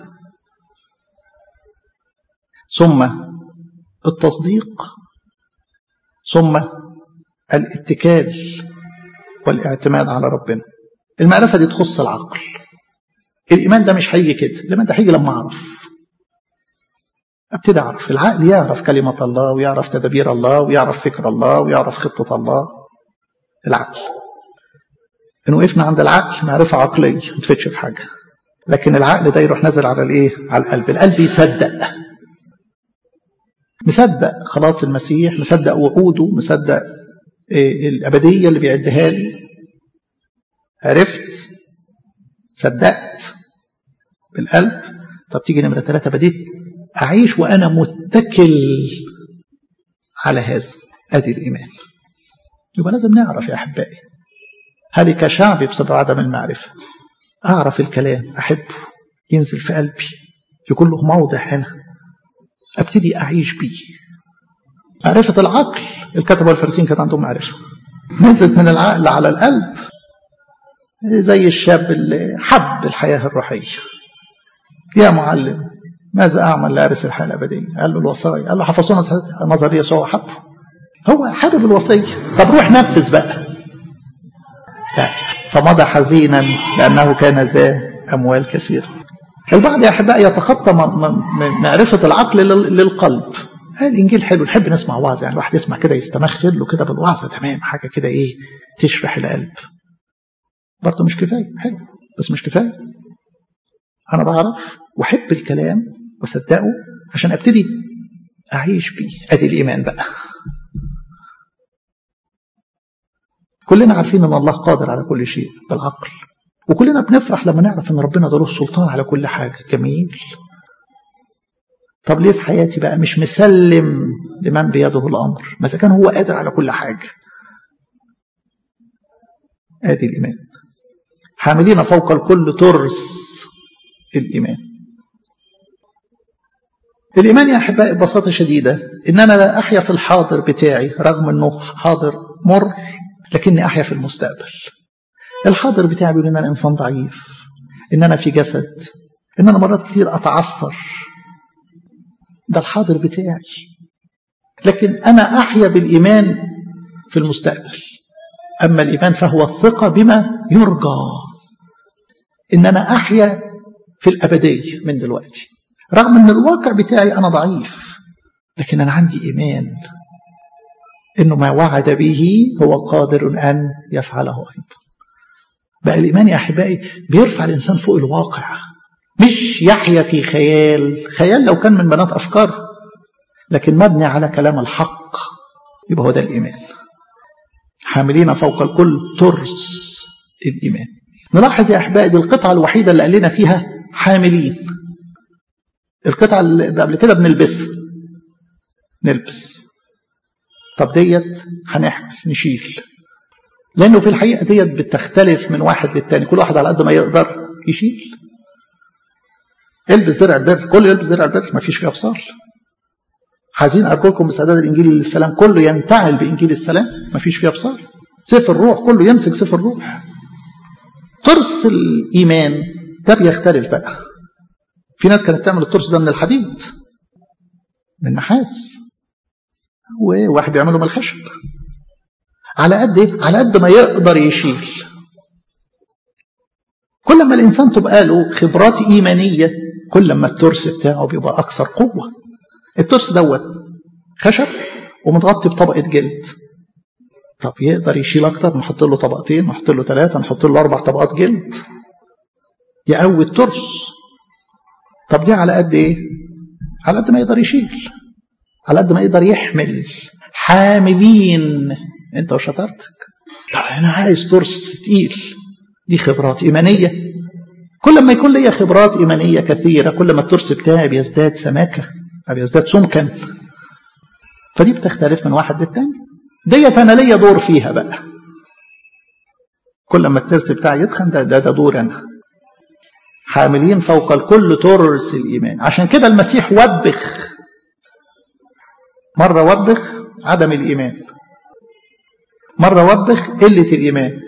ثم التصديق ثم الاتكال والاعتماد على ربنا المعرفة دي تخص العقل الإيمان ده مش هيجي كده الإيمان ده هيجي لما أعرف ابتدي اعرف العقل يعرف كلمة الله ويعرف تدابير الله ويعرف فكر الله ويعرف خطة الله العقل إن وقفنا عند العقل معرفة عقلية ما تفتش في حاجة لكن العقل ده يروح نازل على الايه على القلب القلب يصدق مصدق خلاص المسيح مصدق وعوده مصدق إيه الأبدية اللي بيعدها لي عرفت صدقت بالقلب طب تيجي نمرة ثلاثة بديت أعيش وأنا متكل على هذا أدي الإيمان يبقى لازم نعرف يا أحبائي هلك شعبي بسبب عدم المعرفة أعرف الكلام أحبه ينزل في قلبي يكون له موضع هنا أبتدي أعيش بيه معرفة العقل الكتبة والفارسين كانت عندهم معرفة نزلت من العقل على القلب زي الشاب اللي حب الحياة الروحية يا معلم ماذا أعمل لأرث الحياة الأبدية قال له الوصايا قال له حفظونا نظرية يسوع حبه هو حابب الوصية طب روح نفذ بقى لا فمضى حزينا لأنه كان ذا أموال كثيرة البعض يا أحبائي يتخطى معرفة العقل للقلب الإنجيل حلو نحب نسمع وعظ يعني الواحد يسمع كده يستمخر له كده بالوعظة تمام حاجة كده إيه تشرح القلب برضه مش كفاية حلو بس مش كفاية أنا بعرف وأحب الكلام وصدقه عشان أبتدي أعيش بيه أدي الإيمان بقى كلنا عارفين ان الله قادر على كل شيء بالعقل وكلنا بنفرح لما نعرف ان ربنا ده له السلطان على كل حاجه جميل طب ليه في حياتي بقى مش مسلم لمن بيده الامر ما اذا كان هو قادر على كل حاجه ادي الايمان حاملين فوق الكل ترس الايمان الايمان يا احبائي ببساطه شديده ان انا لا احيا في الحاضر بتاعي رغم انه حاضر مر لكني أحيا في المستقبل الحاضر بتاعي بيقول إن أنا إنسان ضعيف ان انا في جسد ان انا مرات كتير اتعثر ده الحاضر بتاعي لكن انا احيا بالايمان في المستقبل اما الايمان فهو الثقه بما يرجى ان انا احيا في الابديه من دلوقتي رغم ان الواقع بتاعي انا ضعيف لكن انا عندي ايمان انه ما وعد به هو قادر ان يفعله ايضا بقى الايمان يا احبائي بيرفع الانسان فوق الواقع مش يحيا في خيال خيال لو كان من بنات افكار لكن مبني على كلام الحق يبقى هو ده الايمان حاملين فوق الكل ترس الايمان نلاحظ يا احبائي دي القطعه الوحيده اللي قال لنا فيها حاملين القطعه اللي قبل كده بنلبسها نلبس طب ديت هنحمل نشيل لانه في الحقيقه ديت بتختلف من واحد للتاني كل واحد على قد ما يقدر يشيل البس درع البر كله يلبس درع البر ما فيش فيها فصال حزين ارجوكم بسداد الانجيل للسلام كله ينتعل بانجيل السلام ما فيش فيها فصال سيف الروح كله يمسك سيف الروح ترس الايمان ده بيختلف بقى في ناس كانت تعمل الترس ده من الحديد من النحاس وواحد بيعمله من الخشب على قد ايه؟ على قد ما يقدر يشيل كل ما الانسان تبقى له خبرات ايمانيه كل ما الترس بتاعه بيبقى اكثر قوه الترس دوت خشب ومتغطي بطبقه جلد طب يقدر يشيل اكتر نحط له طبقتين نحط له ثلاثه نحط له اربع طبقات جلد يقوي الترس طب دي على قد ايه على قد ما يقدر يشيل على قد ما يقدر يحمل حاملين انت وشطارتك طب انا عايز ترس تقيل دي خبرات ايمانيه كل ما يكون ليا خبرات ايمانيه كثيره كل ما الترس بتاعي بيزداد سماكه او بيزداد سمكا فدي بتختلف من واحد للتاني ديت انا ليا دور فيها بقى كل ما الترس بتاعي يتخن ده ده, ده دور انا حاملين فوق الكل ترس الايمان عشان كده المسيح وبخ مره وبخ عدم الايمان مره وبخ قله الايمان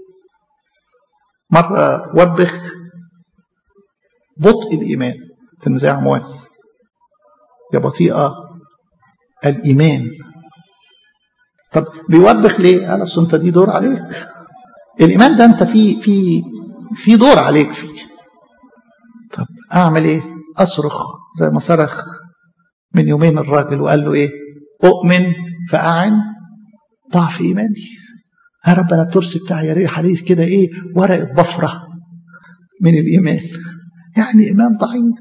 مره وبخ بطء الايمان تنزيع عمواس يا بطيئه الايمان طب بيوبخ ليه؟ قال اصل انت دي دور عليك. الايمان ده انت في في في دور عليك فيه. طب اعمل ايه؟ اصرخ زي ما صرخ من يومين الراجل وقال له ايه؟ اؤمن فاعن ضعف ايماني. يا رب انا الترس بتاعي يا ريح عليه كده ايه؟ ورقه بفره من الايمان. يعني ايمان ضعيف.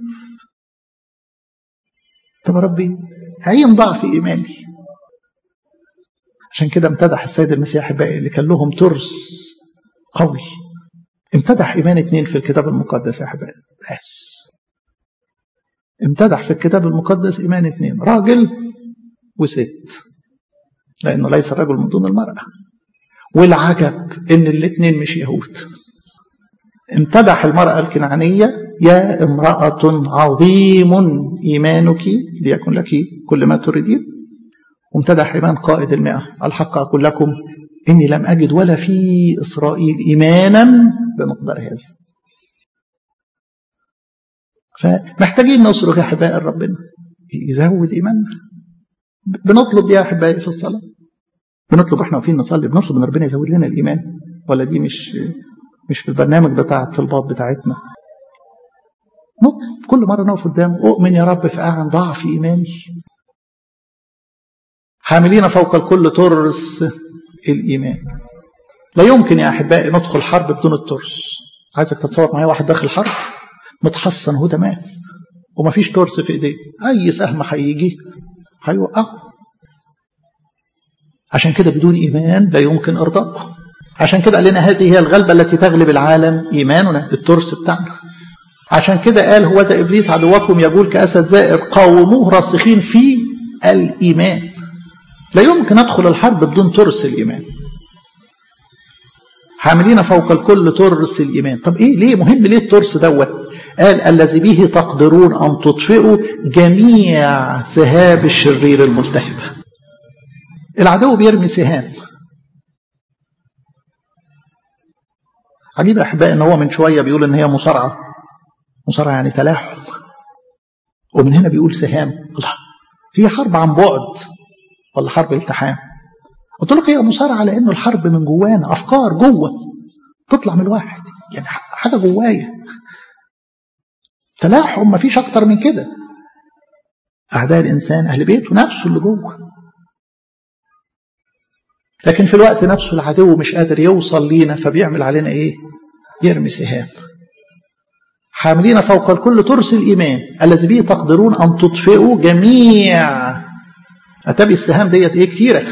طب يا ربي عين ضعف ايماني. عشان كده امتدح السيد المسيح احبائي اللي كان لهم ترس قوي امتدح ايمان اتنين في الكتاب المقدس يا احبائي بس امتدح في الكتاب المقدس ايمان اتنين راجل وست لانه ليس الرجل من دون المراه والعجب ان الاتنين مش يهود امتدح المرأة الكنعانية يا امرأة عظيم إيمانك ليكن لك كل ما تريدين وامتدح إيمان قائد المئة الحق أقول لكم إني لم أجد ولا في إسرائيل إيمانا بمقدار هذا فمحتاجين نصرخ يا أحبائي ربنا يزود إيماننا بنطلب يا أحبائي في الصلاة بنطلب احنا واقفين نصلي بنطلب ان ربنا يزود لنا الايمان ولا دي مش مش في البرنامج بتاع الطلبات بتاعتنا نطلب كل مره نقف قدامه اؤمن يا رب في اعن ضعف ايماني حاملين فوق الكل ترس الإيمان لا يمكن يا أحبائي ندخل حرب بدون الترس عايزك تتصور معايا واحد داخل حرب متحصن هو تمام ومفيش ترس في ايديه اي سهم هيجي هيوقعه عشان كده بدون ايمان لا يمكن ارضائه عشان كده قال لنا هذه هي الغلبه التي تغلب العالم ايماننا الترس بتاعنا عشان كده قال هو ذا ابليس عدوكم يقول كاسد زائر قاوموه راسخين في الايمان لا يمكن ادخل الحرب بدون ترس الايمان حاملين فوق الكل ترس الايمان طب ايه ليه مهم ليه الترس دوت قال الذي به تقدرون ان تطفئوا جميع سهاب الشرير الملتهب العدو بيرمي سهام عجيب يا احبائي ان هو من شويه بيقول ان هي مصارعه مصارعه يعني تلاحم ومن هنا بيقول سهام الله هي حرب عن بعد ولا حرب التحام قلت لك هي مصارعه لانه الحرب من جوانا افكار جوه تطلع من الواحد يعني حاجه جوايا تلاحم مفيش اكتر من كده اعداء الانسان اهل بيته نفسه اللي جوه لكن في الوقت نفسه العدو مش قادر يوصل لينا فبيعمل علينا ايه يرمي سهام حاملين فوق الكل ترس الإيمان الذي به تقدرون أن تطفئوا جميع أتبي السهام ديت إيه كتيرة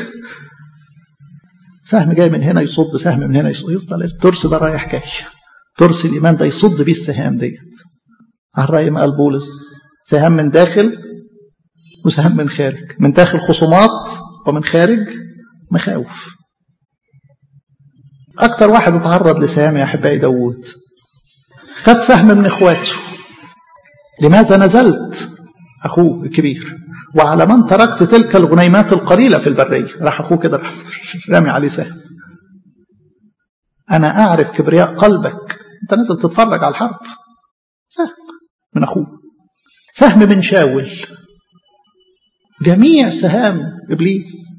سهم جاي من هنا يصد سهم من هنا يصد يفضل الترس ده رايح جاي ترس الإيمان ده يصد بيه السهام ديت على رأي ما قال بولس سهام من داخل وسهام من خارج من داخل خصومات ومن خارج مخاوف أكتر واحد اتعرض لسهام يا أحبائي داوود خد سهم من إخواته لماذا نزلت أخوه الكبير وعلى من تركت تلك الغنيمات القليلة في البرية راح أخوه كده رامي عليه سهم أنا أعرف كبرياء قلبك أنت نازل تتفرج على الحرب سهم من أخوه سهم من شاول جميع سهام إبليس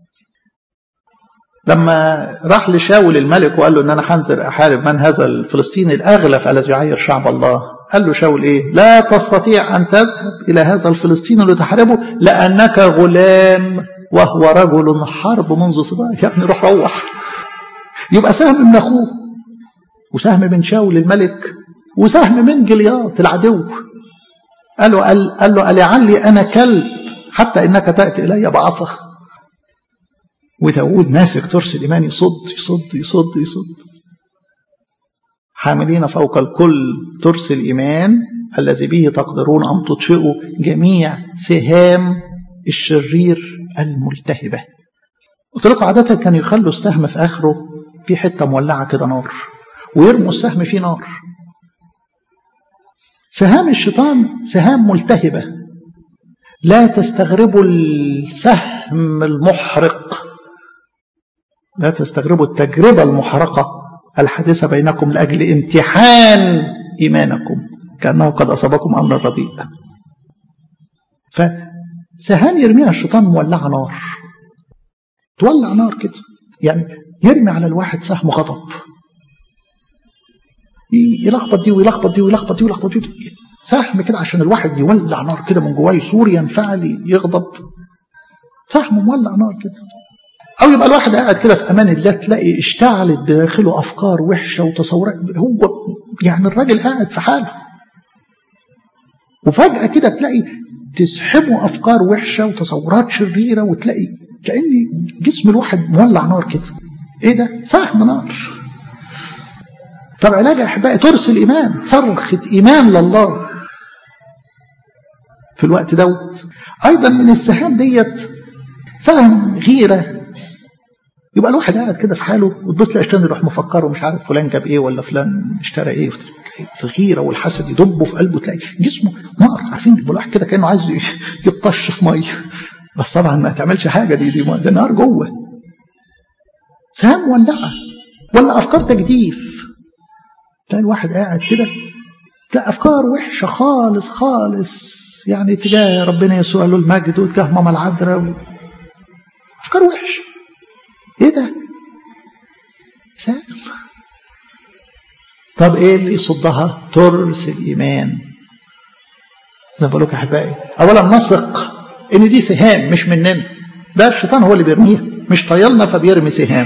لما راح لشاول الملك وقال له ان انا هنزل احارب من هذا الفلسطيني الاغلف الذي يعير شعب الله قال له شاول ايه لا تستطيع ان تذهب الى هذا الفلسطيني لتحاربه لانك غلام وهو رجل حرب منذ صباح يا ابني روح روح يبقى سهم من اخوه وسهم من شاول الملك وسهم من جلياط العدو قال له قال, قال له لعلي انا كلب حتى انك تاتي الي بعصا وداود ماسك ترس الإيمان يصد يصد يصد يصد حاملين فوق الكل ترس الإيمان الذي به تقدرون أن تطفئوا جميع سهام الشرير الملتهبة قلت لكم عادة كانوا يخلوا السهم في آخره في حتة مولعة كده نار ويرموا السهم فيه نار سهام الشيطان سهام ملتهبة لا تستغربوا السهم المحرق لا تستغربوا التجربة المحرقة الحادثة بينكم لأجل امتحان إيمانكم كأنه قد أصابكم أمر رديء فسهام يرميها الشيطان مولعة نار تولع نار كده يعني يرمي على الواحد سهم غضب يلخبط دي ويلخبط دي ويلخبط دي ويلخبط دي سهم كده عشان الواحد يولع نار كده من جواه يثور ينفعل يغضب سهم مولع نار كده أو يبقى الواحد قاعد كده في أمان الله تلاقي اشتعلت بداخله أفكار وحشة وتصورات هو يعني الراجل قاعد في حاله وفجأة كده تلاقي تسحبه أفكار وحشة وتصورات شريرة وتلاقي كأن جسم الواحد مولع نار كده إيه ده؟ سهم نار طب علاج يا أحبائي ترسل إيمان صرخة إيمان لله في الوقت دوت أيضا من السهام ديت سهم غيرة يبقى الواحد قاعد كده في حاله وتبص تلاقي الشيطان يروح مفكره مش عارف فلان جاب ايه ولا فلان اشترى ايه الغيره والحسد يدبوا في قلبه تلاقي جسمه نار عارفين الواحد كده كانه عايز يطش في ميه بس طبعا ما تعملش حاجه دي دي ده نار جوه سهام ولعه ولا افكار تجديف تلاقي الواحد قاعد كده تلاقي افكار وحشه خالص خالص يعني تجاه ربنا يسوع له المجد وتجاه ماما العذراء افكار وحشه ايه ده سام طب ايه اللي يصدها ترس الايمان زي ما بقول لكم احبائي اولا نثق ان دي سهام مش مننا ده الشيطان هو اللي بيرميها مش طيلنا فبيرمي سهام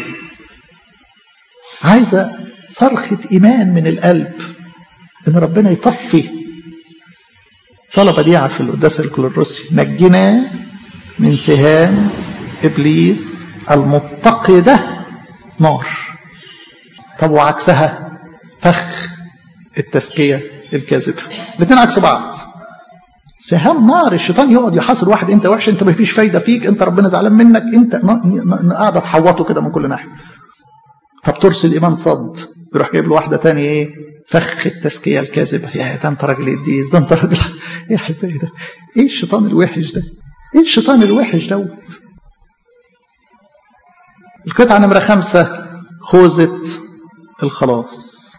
عايزه صرخه ايمان من القلب ان ربنا يطفي صلاه بديعه في القداس الكلوروسي نجنا من سهام ابليس المتقده نار طب وعكسها فخ التزكيه الكاذبه الاثنين عكس بعض سهام نار الشيطان يقعد يحاصر واحد انت وحش انت ما فيش فايده فيك انت ربنا زعلان منك انت قاعده تحوطه كده من كل ناحيه طب ترسل ايمان صد يروح جايب له واحده تانية ايه فخ التزكيه الكاذبه يا ده انت راجل قديس ده انت راجل ايه يا حبايبي ده ايه الشيطان الوحش ده ايه الشيطان الوحش دوت القطعة نمرة خمسة خوذة الخلاص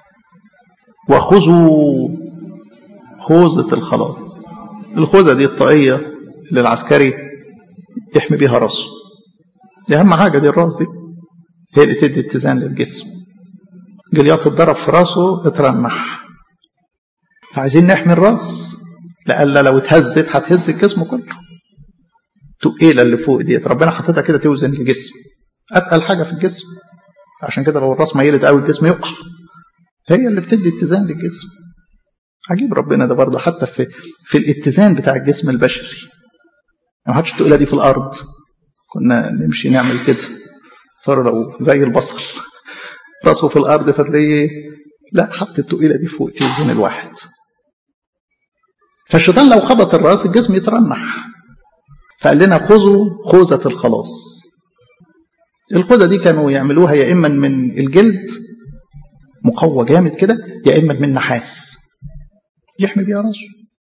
وخذوا خوذة الخلاص الخوذة دي الطاقية اللي العسكري يحمي بيها راسه دي أهم حاجة دي الراس دي هي اللي تدي اتزان للجسم جلياط اتضرب في راسه اترنح فعايزين نحمي الراس لألا لو اتهزت هتهز الجسم كله تقيلة اللي فوق ديت ربنا حاططها كده توزن الجسم أتقل حاجة في الجسم عشان كده لو الراس ميلت قوي الجسم يقع هي اللي بتدي اتزان للجسم عجيب ربنا ده برضه حتى في في الاتزان بتاع الجسم البشري ما حدش التقيلة دي في الأرض كنا نمشي نعمل كده صار لو زي البصل راسه في الأرض فتلاقيه لا حط التقيلة دي فوق توزن الواحد فالشيطان لو خبط الراس الجسم يترنح فقال لنا خذوا خوذة الخلاص الخوذة دي كانوا يعملوها يا إما من الجلد مقوى جامد كده يا إما من نحاس يحمي بيها راسه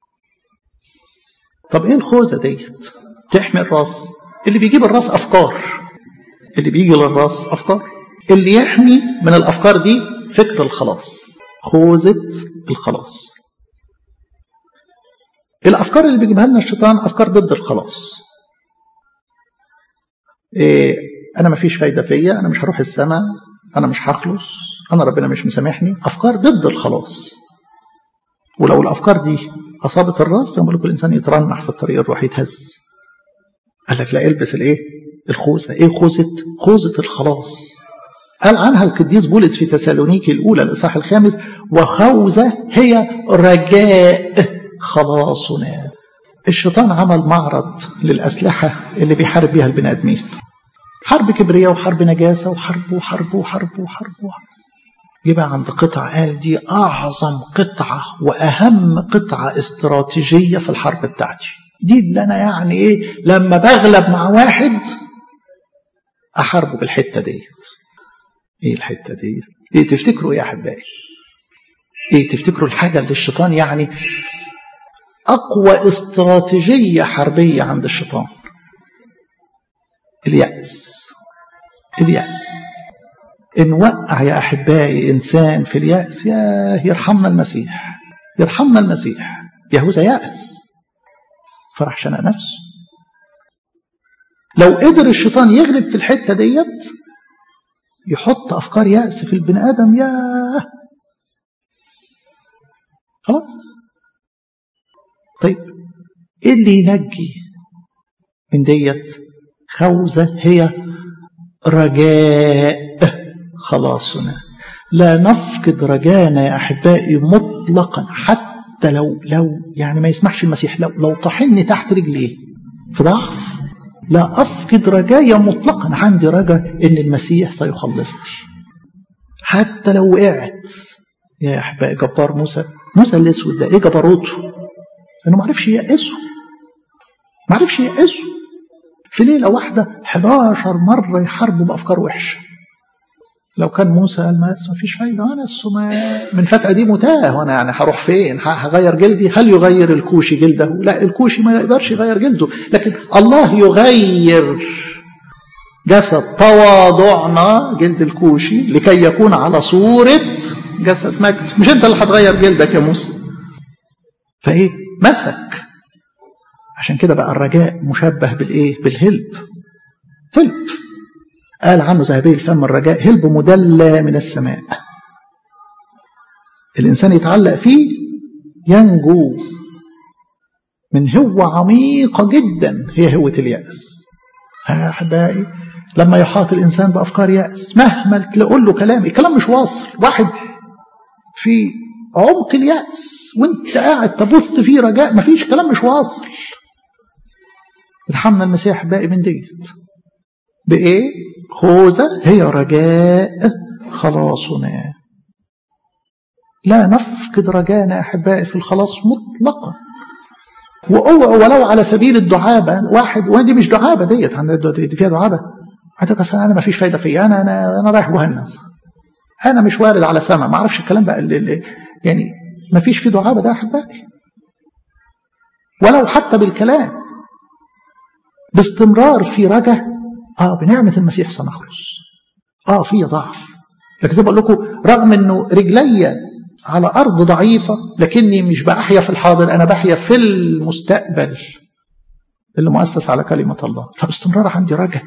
طب ايه الخوذة ديت تحمي الراس اللي بيجيب الراس أفكار اللي بيجي للراس أفكار اللي يحمي من الأفكار دي فكر الخلاص خوذة الخلاص الأفكار اللي بيجيبها لنا الشيطان أفكار ضد الخلاص إيه أنا مفيش فايدة فيا أنا مش هروح السماء أنا مش هخلص أنا ربنا مش مسامحني أفكار ضد الخلاص ولو الأفكار دي أصابت الراس زي ما بقول الإنسان يترنح في الطريق يروح يتهز قال لك لا البس الإيه الخوذة إيه خوذة خوذة الخلاص قال عنها القديس بولس في تسالونيكي الأولى الإصحاح الخامس وخوذة هي رجاء خلاصنا الشيطان عمل معرض للأسلحة اللي بيحارب بيها البني آدمين حرب كبرياء وحرب نجاسة وحرب وحرب وحرب وحرب وحرب جه بقى عند قطعة قال دي أعظم قطعة وأهم قطعة استراتيجية في الحرب بتاعتي دي اللي أنا يعني إيه لما بغلب مع واحد أحاربه بالحتة ديت إيه الحتة ديت إيه تفتكروا إيه يا أحبائي إيه تفتكروا الحاجة اللي الشيطان يعني أقوى استراتيجية حربية عند الشيطان اليأس اليأس إن وقع يا أحبائي إنسان في اليأس يا يرحمنا المسيح يرحمنا المسيح يهوذا يأس فراح شنق نفسه لو قدر الشيطان يغلب في الحتة ديت يحط أفكار يأس في البني آدم يا خلاص طيب ايه اللي ينجي من ديت خوذة هي رجاء خلاصنا لا نفقد رجانا يا احبائي مطلقا حتى لو لو يعني ما يسمحش المسيح لو لو طحني تحت رجليه في ضعف لا افقد رجايا مطلقا عندي رجا ان المسيح سيخلصني حتى لو وقعت يا احبائي جبار موسى موسى الاسود ده ايه جبروته انه ما عرفش ييأسه ما عرفش ييأسه في ليله واحده 11 مره يحاربوا بافكار وحشه لو كان موسى قال ما فيش فايده انا السماء من فتره دي متاه وانا يعني هروح فين هغير جلدي هل يغير الكوشي جلده لا الكوشي ما يقدرش يغير جلده لكن الله يغير جسد تواضعنا جلد الكوشي لكي يكون على صورة جسد مجد مش انت اللي هتغير جلدك يا موسى فايه مسك عشان كده بقى الرجاء مشبه بالايه بالهلب هلب قال عنه ذهبي الفم الرجاء هلب مدلى من السماء الانسان يتعلق فيه ينجو من هوة عميقة جدا هي هوة اليأس ها أحبائي لما يحاط الإنسان بأفكار يأس مهما تقول له كلام الكلام مش واصل واحد في عمق اليأس وانت قاعد تبث فيه رجاء مفيش كلام مش واصل ارحمنا المسيح أحبائي من ديت بإيه؟ خوذة هي رجاء خلاصنا لا نفقد رجانا أحبائي في الخلاص مطلقا ولو على سبيل الدعابة واحد ودي مش دعابة ديت دي فيها دعابة هتبقى أنا ما فيش فايدة فيا أنا أنا أنا رايح جهنم أنا مش وارد على سما ما أعرفش الكلام بقى اللي اللي يعني ما فيش فيه دعابة ده أحبائي ولو حتى بالكلام باستمرار في رجا اه بنعمة المسيح سنخلص اه في ضعف لكن زي ما بقول لكم رغم انه رجلي على أرض ضعيفة لكني مش بأحيا في الحاضر أنا بحيا في المستقبل اللي مؤسس على كلمة الله فباستمرار عندي رجاء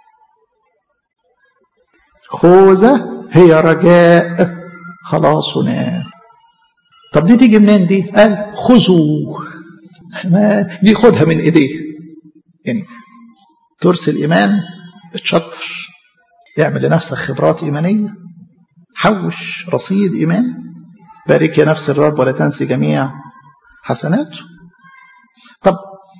خوذة هي رجاء خلاصنا طب دي تيجي منين دي قال خذوا ما دي خدها من ايديه يعني ترس الايمان اتشطر اعمل لنفسك خبرات ايمانيه حوش رصيد ايمان بارك يا نفس الرب ولا تنسي جميع حسناته طب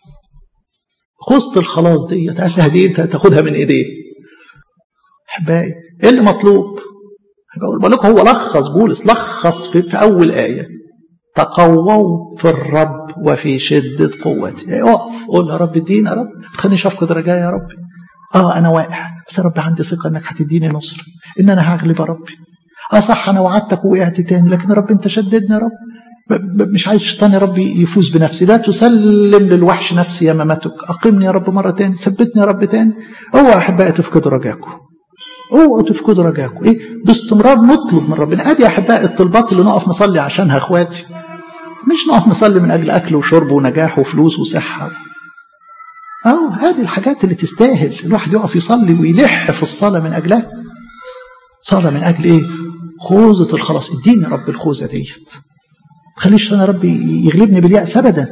خذت الخلاص دي قال لها دي انت تاخدها من ايديه احبائي ايه اللي مطلوب بقول لكم هو لخص بولس لخص في, في اول ايه تقووا في الرب وفي شدة قوتي اقف قول يا رب اديني يا رب ما تخلينيش افقد رجاء يا رب اه انا واقع بس يا رب عندي ثقة انك هتديني نصر ان انا هغلب يا ربي اه صح انا وعدتك ووقعت تاني لكن يا رب انت شددني يا رب مش عايز الشيطان يا رب يفوز بنفسي لا تسلم للوحش نفسي يا مماتك اقمني يا رب مره تاني ثبتني يا رب تاني اوعى احبائي تفقدوا رجاكم اوعوا تفقدوا رجاكم ايه باستمرار نطلب من ربنا ادي يا احبائي الطلبات اللي نقف نصلي عشانها اخواتي مش نقف نصلي من اجل اكل وشرب ونجاح وفلوس وصحه اه هذه الحاجات اللي تستاهل الواحد يقف يصلي ويلح في الصلاه من اجلها صلاه من اجل ايه خوذه الخلاص اديني يا رب الخوذه ديت تخليش انا ربي يغلبني باليأس ابدا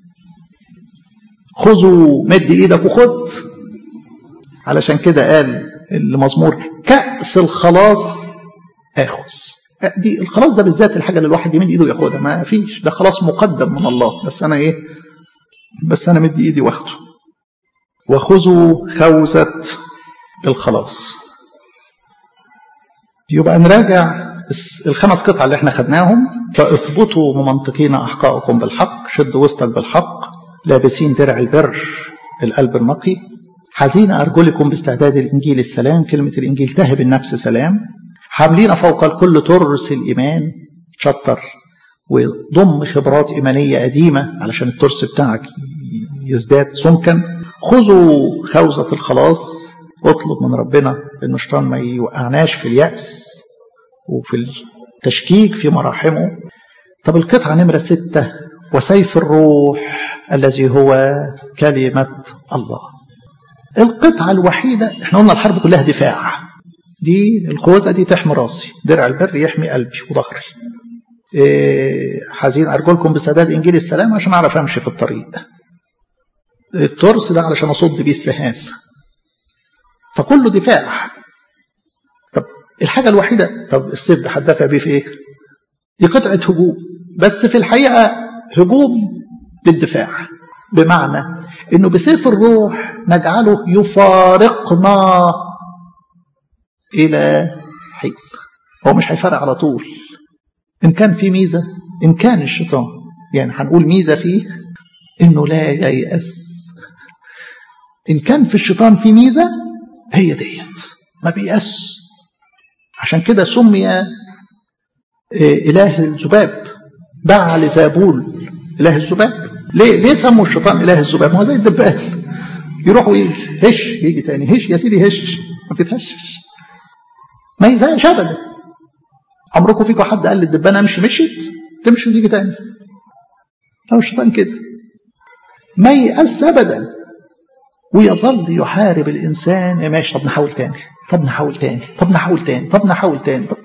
خذوا مد ايدك وخد علشان كده قال المزمور كأس الخلاص اخذ دي الخلاص ده بالذات الحاجه اللي الواحد يمد ايده ياخدها ما فيش ده خلاص مقدم من الله بس انا ايه بس انا مدي ايدي واخده وخذوا خوذه الخلاص يبقى نراجع الخمس قطع اللي احنا خدناهم فاثبتوا ممنطقين احقائكم بالحق شدوا وسطك بالحق لابسين درع البر القلب النقي حزين ارجلكم باستعداد الانجيل السلام كلمه الانجيل تهب النفس سلام حاملين فوق الكل ترس الايمان شطر وضم خبرات ايمانيه قديمه علشان الترس بتاعك يزداد سمكا خذوا خوذه الخلاص اطلب من ربنا ان الشيطان ما يوقعناش في اليأس وفي التشكيك في مراحمه طب القطعة نمرة ستة وسيف الروح الذي هو كلمة الله القطعة الوحيدة احنا قلنا الحرب كلها دفاع دي الخوذة دي تحمي راسي درع البر يحمي قلبي وظهري إيه حزين أرجلكم بسداد إنجيل السلام عشان أعرف أمشي في الطريق الترس ده علشان أصد بيه السهام فكله دفاع طب الحاجة الوحيدة طب السيف ده هتدافع بيه في ايه؟ دي قطعة هجوم بس في الحقيقة هجوم بالدفاع بمعنى انه بسيف الروح نجعله يفارقنا الى حين هو مش هيفرق على طول ان كان في ميزة ان كان الشيطان يعني هنقول ميزة فيه انه لا ييأس ان كان في الشيطان في ميزة هي ديت ما بيأس عشان كده سمي إله الذباب باع لزابول إله الذباب ليه ليه سموا الشيطان إله الذباب ما هو زي الدبان يروح ويهش يجي تاني هش يا سيدي هش ما بتتهشش ما يزهقش ابدا عمركم فيكم حد قال للدبانه امشي مشيت تمشي وتيجي تاني هو الشيطان كده ما يأس ابدا ويظل يحارب الانسان ماشي طب نحاول تاني طب نحاول تاني طب نحاول تاني طب نحاول تاني طب,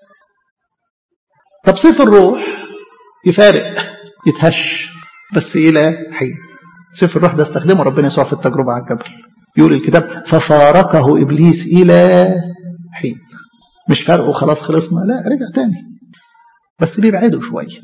طب سيف الروح يفارق يتهش بس الى حين سيف الروح ده استخدمه ربنا يسوع في التجربه على الجبل يقول الكتاب ففارقه ابليس الى حين مش فرقه خلاص خلصنا لا رجع تاني بس بيبعده شويه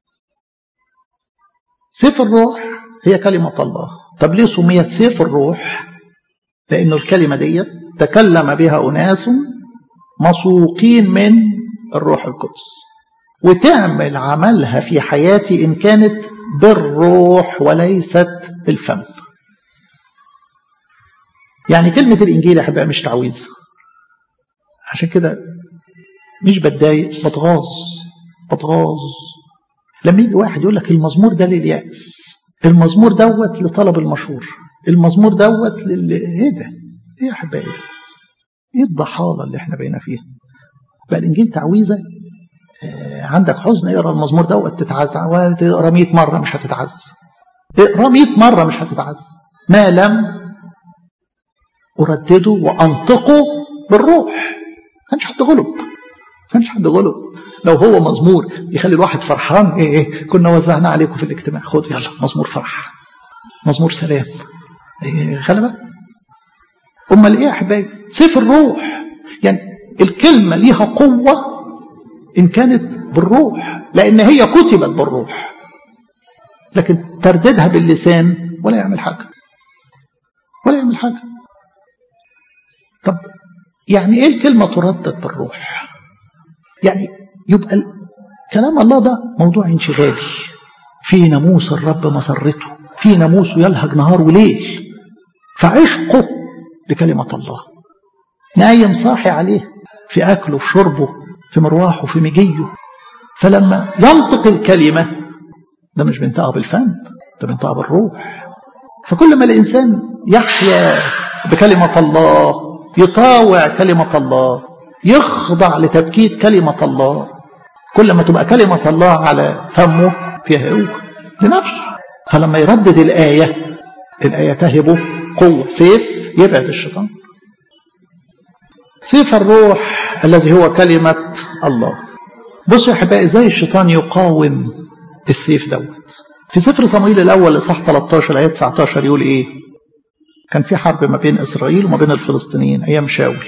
سيف الروح هي كلمه الله طب ليه سميت سيف الروح لانه الكلمه ديت تكلم بها اناس مسوقين من الروح القدس وتعمل عملها في حياتي ان كانت بالروح وليست بالفم يعني كلمة الإنجيل يا أحبائي مش تعويذ عشان كده مش بتضايق بتغاظ بتغاظ لما يجي واحد يقول لك المزمور ده لليأس المزمور دوت لطلب المشهور المزمور دوت لل ايه ده؟ ايه يا احبائي ايه الضحاله اللي احنا بقينا فيها؟ بقى الانجيل تعويذه عندك حزن اقرا المزمور دوت تتعزى وتقرا 100 مره مش هتتعز اقرا 100 مره مش هتتعز ما لم اردده وانطقه بالروح ما كانش حد غلب ما كانش حد غلب لو هو مزمور يخلي الواحد فرحان ايه ايه كنا وزعنا عليكم في الاجتماع خد يلا مزمور فرح مزمور سلام إيه خلي بالك امال ايه يا احبابي سيف الروح يعني الكلمه ليها قوه إن كانت بالروح لأن هي كتبت بالروح لكن ترددها باللسان ولا يعمل حاجة ولا يعمل حاجة طب يعني إيه الكلمة تردد بالروح يعني يبقى كلام الله ده موضوع انشغالي في ناموس الرب مسرته في ناموسه يلهج نهار وليل فعشقه لكلمة الله نايم صاحي عليه في أكله في شربه في مروحه في مجيه فلما ينطق الكلمة ده مش بينطقها بالفم ده بينطقها بالروح فكل ما الإنسان يحيا بكلمة الله يطاوع كلمة الله يخضع لتبكيت كلمة الله كل ما تبقى كلمة الله على فمه فيها قوة لنفسه فلما يردد الآية الآية تهبه قوة سيف يبعد الشيطان سيف الروح الذي هو كلمة الله بصوا يا أحبائي إزاي الشيطان يقاوم السيف دوت في سفر صمويل الأول إصحاح 13 آية 19 يقول إيه كان في حرب ما بين إسرائيل وما بين الفلسطينيين أيام شاول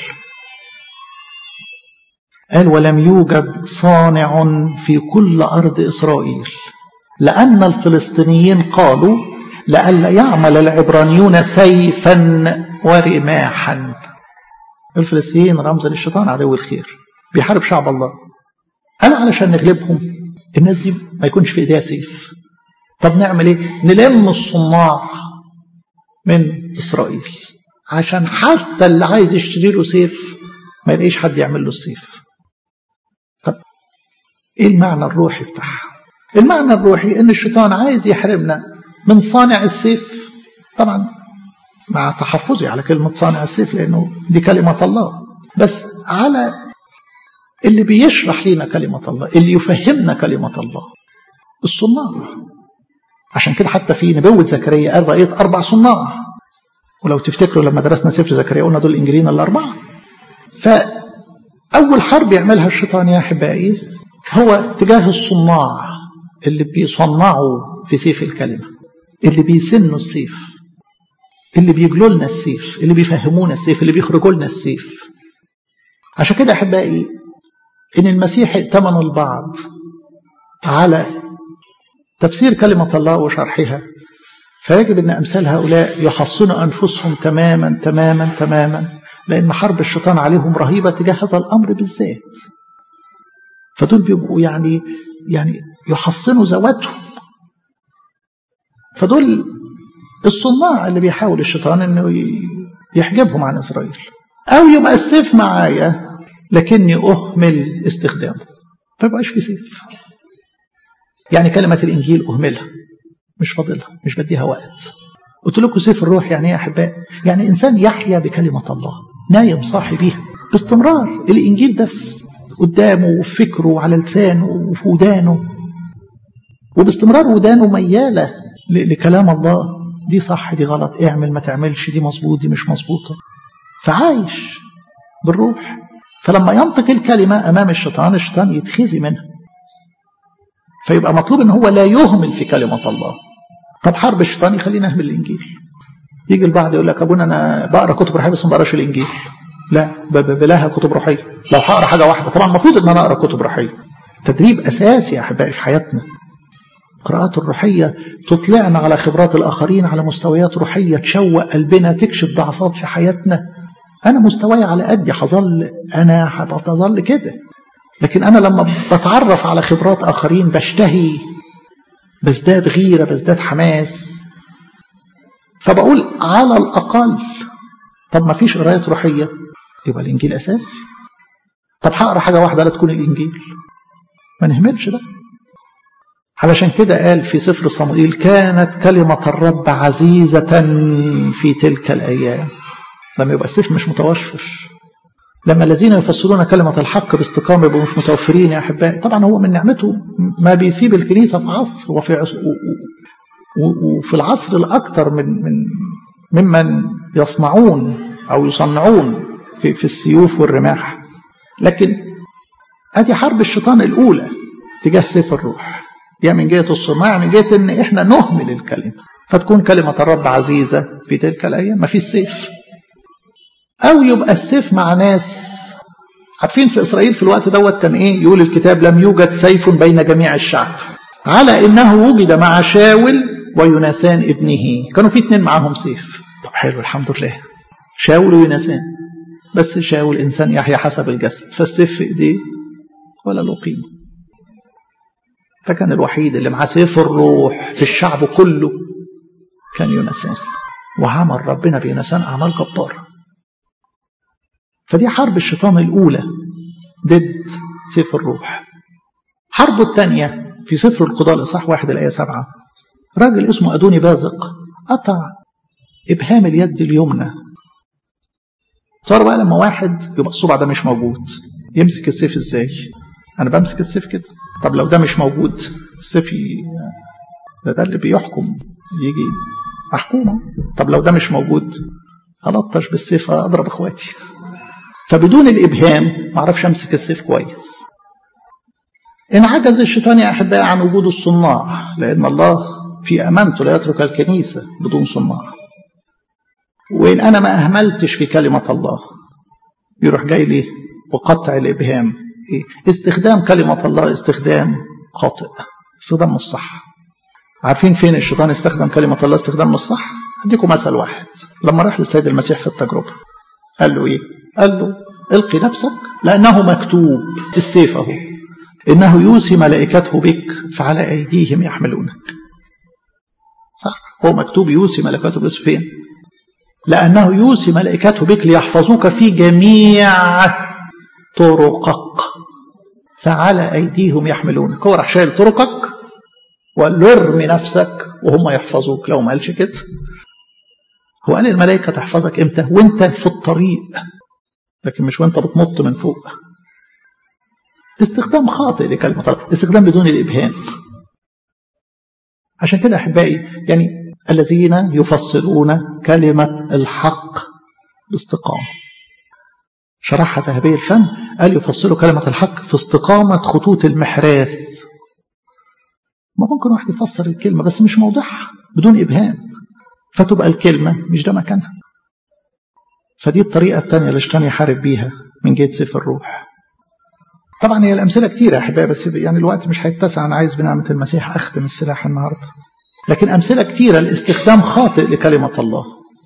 قال ولم يوجد صانع في كل أرض إسرائيل لأن الفلسطينيين قالوا لئلا يعمل العبرانيون سيفا ورماحا الفلسطينيين رمز للشيطان عدو الخير بيحارب شعب الله أنا علشان نغلبهم الناس دي ما يكونش في ايديها سيف طب نعمل ايه نلم الصناع من إسرائيل عشان حتى اللي عايز يشتري له سيف ما يلاقيش حد يعمل له السيف طب ايه المعنى الروحي بتاعها المعنى الروحي ان الشيطان عايز يحرمنا من صانع السيف طبعا مع تحفظي على كلمة صانع السيف لأنه دي كلمة الله بس على اللي بيشرح لنا كلمة الله اللي يفهمنا كلمة الله الصناع عشان كده حتى في نبوة زكريا قال رأيت أربع صناع ولو تفتكروا لما درسنا سفر زكريا قلنا دول الإنجيلين الأربعة فأول حرب يعملها الشيطان يا أحبائي هو تجاه الصناع اللي بيصنعوا في سيف الكلمة اللي بيسنوا السيف اللي بيجلوا لنا السيف اللي بيفهمونا السيف اللي بيخرجوا لنا السيف عشان كده أحبائي إن المسيح ائتمنوا البعض على تفسير كلمة الله وشرحها فيجب أن أمثال هؤلاء يحصنوا أنفسهم تماما تماما تماما لأن حرب الشيطان عليهم رهيبة تجاه هذا الأمر بالذات فدول بيبقوا يعني يعني يحصنوا ذواتهم فدول الصناع اللي بيحاول الشيطان انه يحجبهم عن اسرائيل او يبقى السيف معايا لكني اهمل استخدامه فيبقاش في سيف يعني كلمة الإنجيل أهملها مش فاضلها مش بديها وقت قلت لكم سيف الروح يعني ايه يا أحباء يعني إنسان يحيا بكلمة الله نايم صاحي بيها باستمرار الإنجيل ده قدامه وفي فكره وعلى لسانه وفي ودانه وباستمرار ودانه ميالة لكلام الله دي صح دي غلط اعمل ما تعملش دي مظبوط دي مش مظبوطة فعايش بالروح فلما ينطق الكلمة أمام الشيطان الشيطان يتخزي منها فيبقى مطلوب ان هو لا يهمل في كلمة الله طب حرب الشيطان يخلينا نهمل الإنجيل يجي البعض يقول لك أبونا أنا بقرأ كتب روحية بس ما بقراش الإنجيل لا بلاها كتب روحية لو هقرا حاجة واحدة طبعا المفروض ان انا اقرا كتب روحية تدريب اساسي يا احبائي في حياتنا القراءات الروحية تطلعنا على خبرات الآخرين على مستويات روحية تشوق قلبنا تكشف ضعفات في حياتنا أنا مستواي على قدي هظل أنا هظل كده لكن أنا لما بتعرف على خبرات آخرين بشتهي بزداد غيرة بزداد حماس فبقول على الأقل طب ما فيش قراية روحية يبقى الإنجيل أساسي طب هقرا حاجة واحدة لا تكون الإنجيل ما نهملش ده علشان كده قال في سفر صموئيل كانت كلمة الرب عزيزة في تلك الأيام لما يبقى السيف مش متوفر لما الذين يفسرون كلمة الحق باستقامة يبقوا مش متوفرين يا أحبائي طبعا هو من نعمته ما بيسيب الكنيسة في عصر وفي عصر وفي العصر الأكثر من من ممن يصنعون أو يصنعون في, في السيوف والرماح لكن ادي حرب الشيطان الاولى تجاه سيف الروح يا من جهه الصناع من جهه ان احنا نهمل الكلمه فتكون كلمه الرب عزيزه في تلك الايام ما فيش سيف او يبقى السيف مع ناس عارفين في اسرائيل في الوقت دوت كان ايه يقول الكتاب لم يوجد سيف بين جميع الشعب على انه وجد مع شاول ويونسان ابنه كانوا في اتنين معاهم سيف طب حلو الحمد لله شاول ويونسان بس شاول انسان يحيى حسب الجسد فالسيف في ايديه ولا له قيمه فكان الوحيد اللي معاه سيف الروح في الشعب كله كان يونسان وعمل ربنا بيونسان اعمال جباره فدي حرب الشيطان الاولى ضد سيف الروح حربه الثانيه في سفر القضاء الاصحاح واحد الايه سبعه راجل اسمه ادوني بازق قطع ابهام اليد اليمنى صار بقى لما واحد يبقى الصبع ده مش موجود يمسك السيف ازاي انا بمسك السيف كده طب لو ده مش موجود السيف ده ده اللي بيحكم يجي محكومه طب لو ده مش موجود الطش بالسيف اضرب اخواتي فبدون الابهام ما اعرفش امسك السيف كويس ان عجز الشيطان يا احبائي عن وجود الصناع لان الله في امانته لا يترك الكنيسه بدون صناع وإن أنا ما أهملتش في كلمة الله يروح جاي لي وقطع الإبهام إيه؟ استخدام كلمة الله استخدام خاطئ استخدام مش صح عارفين فين الشيطان استخدم كلمة الله استخدام مش صح أديكم مثل واحد لما راح للسيد المسيح في التجربة قال له إيه قال له القي نفسك لأنه مكتوب السيف أهو إنه يوصي ملائكته بك فعلى أيديهم يحملونك صح هو مكتوب يوصي ملائكته بس فين لأنه يوصي ملائكته بك ليحفظوك في جميع طرقك فعلى أيديهم يحملونك هو راح شايل طرقك وقال له ارمي نفسك وهم يحفظوك لو ما قالش كده هو قال الملائكة تحفظك امتى وانت في الطريق لكن مش وانت بتنط من فوق استخدام خاطئ لكلمة الله استخدام بدون الإبهام عشان كده أحبائي يعني الذين يفصلون كلمة الحق باستقامة شرحها ذهبي الفم قال يفصلوا كلمة الحق في استقامة خطوط المحراث ما ممكن واحد يفسر الكلمة بس مش موضحها بدون إبهام فتبقى الكلمة مش ده مكانها فدي الطريقة الثانية اللي الشيطان يحارب بيها من جهة سيف الروح طبعا هي الأمثلة كتيرة يا أحبائي بس يعني الوقت مش هيتسع أنا عايز بنعمة المسيح أختم السلاح النهاردة لكن أمثلة كتيرة لاستخدام خاطئ لكلمة الله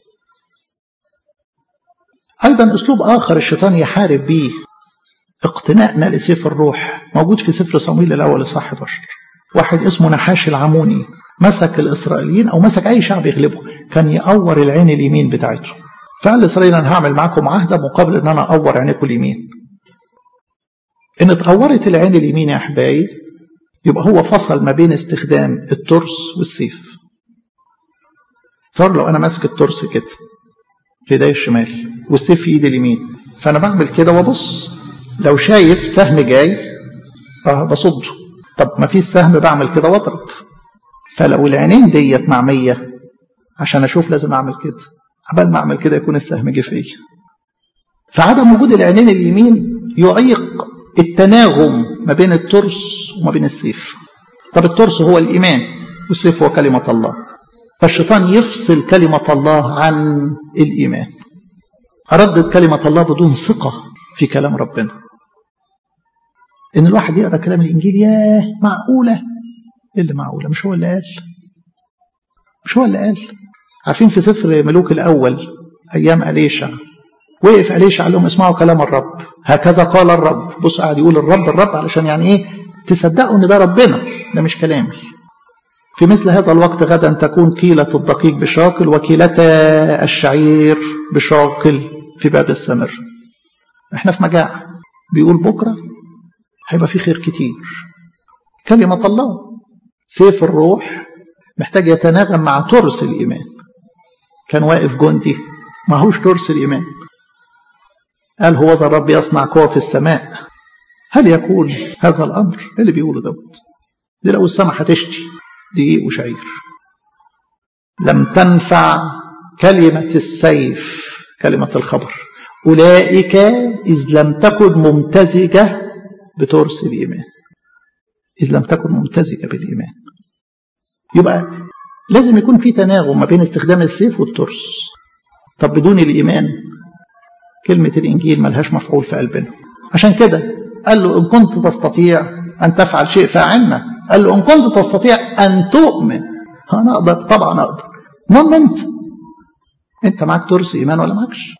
أيضا أسلوب آخر الشيطان يحارب به اقتناءنا لسيف الروح موجود في سفر صمويل الأول إصحاح 11 واحد اسمه نحاش العموني مسك الإسرائيليين أو مسك أي شعب يغلبه كان يقور العين اليمين بتاعته فقال لإسرائيل أنا هعمل معاكم عهدة مقابل إن أنا أقور عينيكم اليمين إن اتقورت العين اليمين يا أحبائي يبقى هو فصل ما بين استخدام الترس والسيف صار لو أنا ماسك الترس كده في ايدي الشمال والسيف في ايدي اليمين فانا بعمل كده وابص لو شايف سهم جاي اه بصده طب ما فيش سهم بعمل كده واضرب فلو العينين ديت معميه عشان اشوف لازم اعمل كده قبل ما اعمل كده يكون السهم جه فيا فعدم وجود العينين اليمين يعيق التناغم ما بين الترس وما بين السيف طب الترس هو الايمان والسيف هو كلمه الله فالشيطان يفصل كلمة الله عن الإيمان أردد كلمة الله بدون ثقة في كلام ربنا إن الواحد يقرأ كلام الإنجيل ياه معقولة إيه اللي معقولة مش هو اللي قال مش هو اللي قال عارفين في سفر ملوك الأول أيام أليشع وقف أليشع قال لهم اسمعوا كلام الرب هكذا قال الرب بص قاعد يقول الرب الرب علشان يعني إيه تصدقوا إن ده ربنا ده مش كلامي في مثل هذا الوقت غدا تكون كيلة الدقيق بشاكل وكيلتا الشعير بشاكل في باب السمر احنا في مجاعة بيقول بكرة هيبقى في خير كتير كلمة الله سيف الروح محتاج يتناغم مع ترس الإيمان كان واقف جندي معهوش ترس الإيمان قال هو ذا الرب يصنع قوة في السماء هل يكون هذا الأمر إيه اللي بيقوله دوت دي لو السماء هتشتي دقيق وشعير لم تنفع كلمة السيف كلمة الخبر أولئك إذ لم تكن ممتزجة بترس الإيمان إذ لم تكن ممتزجة بالإيمان يبقى لازم يكون في تناغم ما بين استخدام السيف والترس طب بدون الإيمان كلمة الإنجيل ملهاش مفعول في قلبنا عشان كده قال له إن كنت تستطيع أن تفعل شيء فعلنا قال له إن كنت تستطيع أن تؤمن أنا أقدر طبعا أقدر المهم أنت أنت معاك ترس إيمان ولا معكش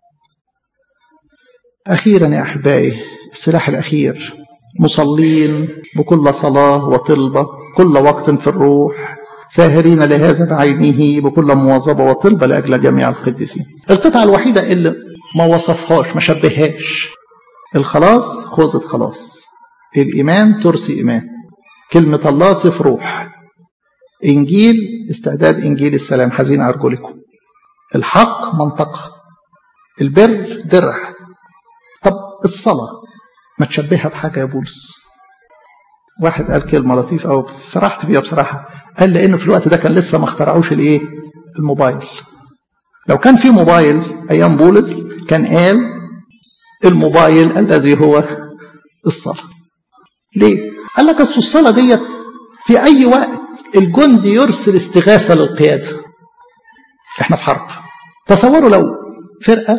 أخيرا يا أحبائي السلاح الأخير مصلين بكل صلاة وطلبة كل وقت في الروح ساهرين لهذا بعينه بكل مواظبة وطلبة لأجل جميع القديسين القطعة الوحيدة اللي ما وصفهاش ما شبههاش الخلاص خوذة خلاص الإيمان ترس إيمان كلمة الله صف روح إنجيل استعداد إنجيل السلام حزين أرجلكم الحق منطقة البر درع طب الصلاة ما تشبهها بحاجة يا بولس واحد قال كلمة لطيفة أو فرحت بيها بصراحة قال لأنه في الوقت ده كان لسه ما اخترعوش الإيه الموبايل لو كان في موبايل أيام بولس كان قال الموبايل الذي هو الصلاة ليه؟ قال لك أصل الصلاة ديت في أي وقت الجندي يرسل استغاثة للقيادة احنا في حرب تصوروا لو فرقة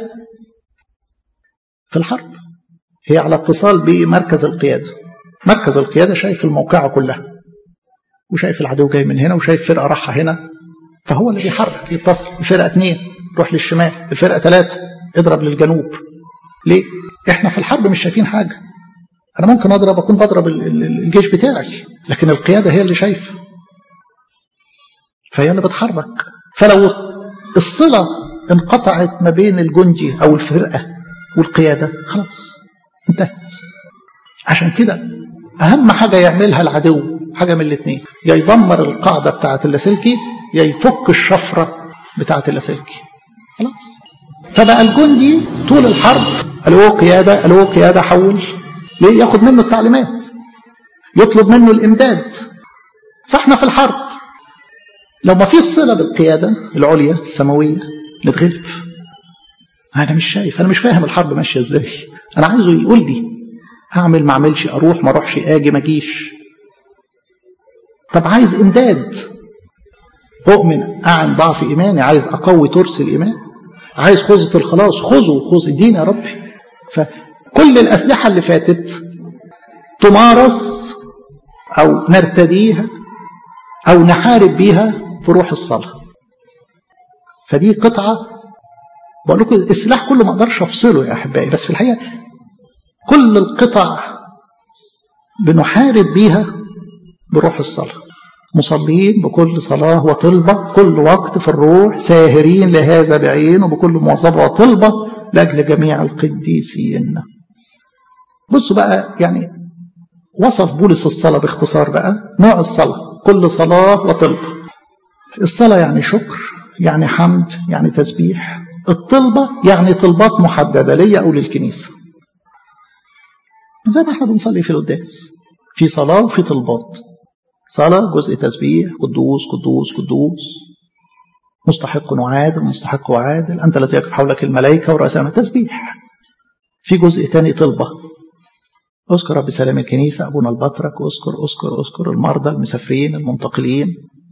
في الحرب هي على اتصال بمركز القيادة مركز القيادة شايف الموقعة كلها وشايف العدو جاي من هنا وشايف فرقة راحة هنا فهو اللي بيحرك يتصل الفرقة اثنين روح للشمال الفرقة ثلاثة اضرب للجنوب ليه؟ احنا في الحرب مش شايفين حاجة انا ممكن اضرب اكون بضرب الجيش بتاعي لكن القيادة هي اللي شايفه فهي اللي بتحرك فلو الصلة انقطعت ما بين الجندي او الفرقة والقيادة خلاص انتهت عشان كده اهم حاجة يعملها العدو حاجة من الاثنين يا يدمر القاعدة بتاعة اللاسلكي يا يفك الشفرة بتاعة اللاسلكي خلاص فبقى الجندي طول الحرب الو قيادة الو قيادة حول ليه ياخد منه التعليمات يطلب منه الامداد فاحنا في الحرب لو ما فيش صلة بالقيادة العليا السماوية نتغلب انا مش شايف انا مش فاهم الحرب ماشية ازاي انا عايزه يقول لي اعمل ما اعملش اروح ما اروحش اجي ما اجيش طب عايز امداد اؤمن اعن ضعف ايماني عايز اقوي ترس الايمان عايز خوذة الخلاص خذوا خذ اديني يا ربي فكل الاسلحه اللي فاتت تمارس او نرتديها او نحارب بيها في روح الصلاه فدي قطعه بقول لكم السلاح كله ما اقدرش افصله يا احبائي بس في الحقيقه كل القطع بنحارب بيها بروح الصلاه مصلين بكل صلاة وطلبة كل وقت في الروح ساهرين لهذا بعين وبكل مواظبة وطلبة لأجل جميع القديسين بصوا بقى يعني وصف بولس الصلاة باختصار بقى نوع الصلاة كل صلاة وطلبة الصلاة يعني شكر يعني حمد يعني تسبيح الطلبة يعني طلبات محددة ليا أو للكنيسة زي ما احنا بنصلي في القداس في صلاة وفي طلبات صلاة جزء تسبيح قدوس قدوس قدوس مستحق وعادل مستحق وعادل أنت الذي يقف حولك الملائكة ورؤساء تسبيح في جزء تاني طلبة اذكر رب سلام الكنيسة أبونا البطرك اذكر اذكر اذكر المرضى المسافرين المنتقلين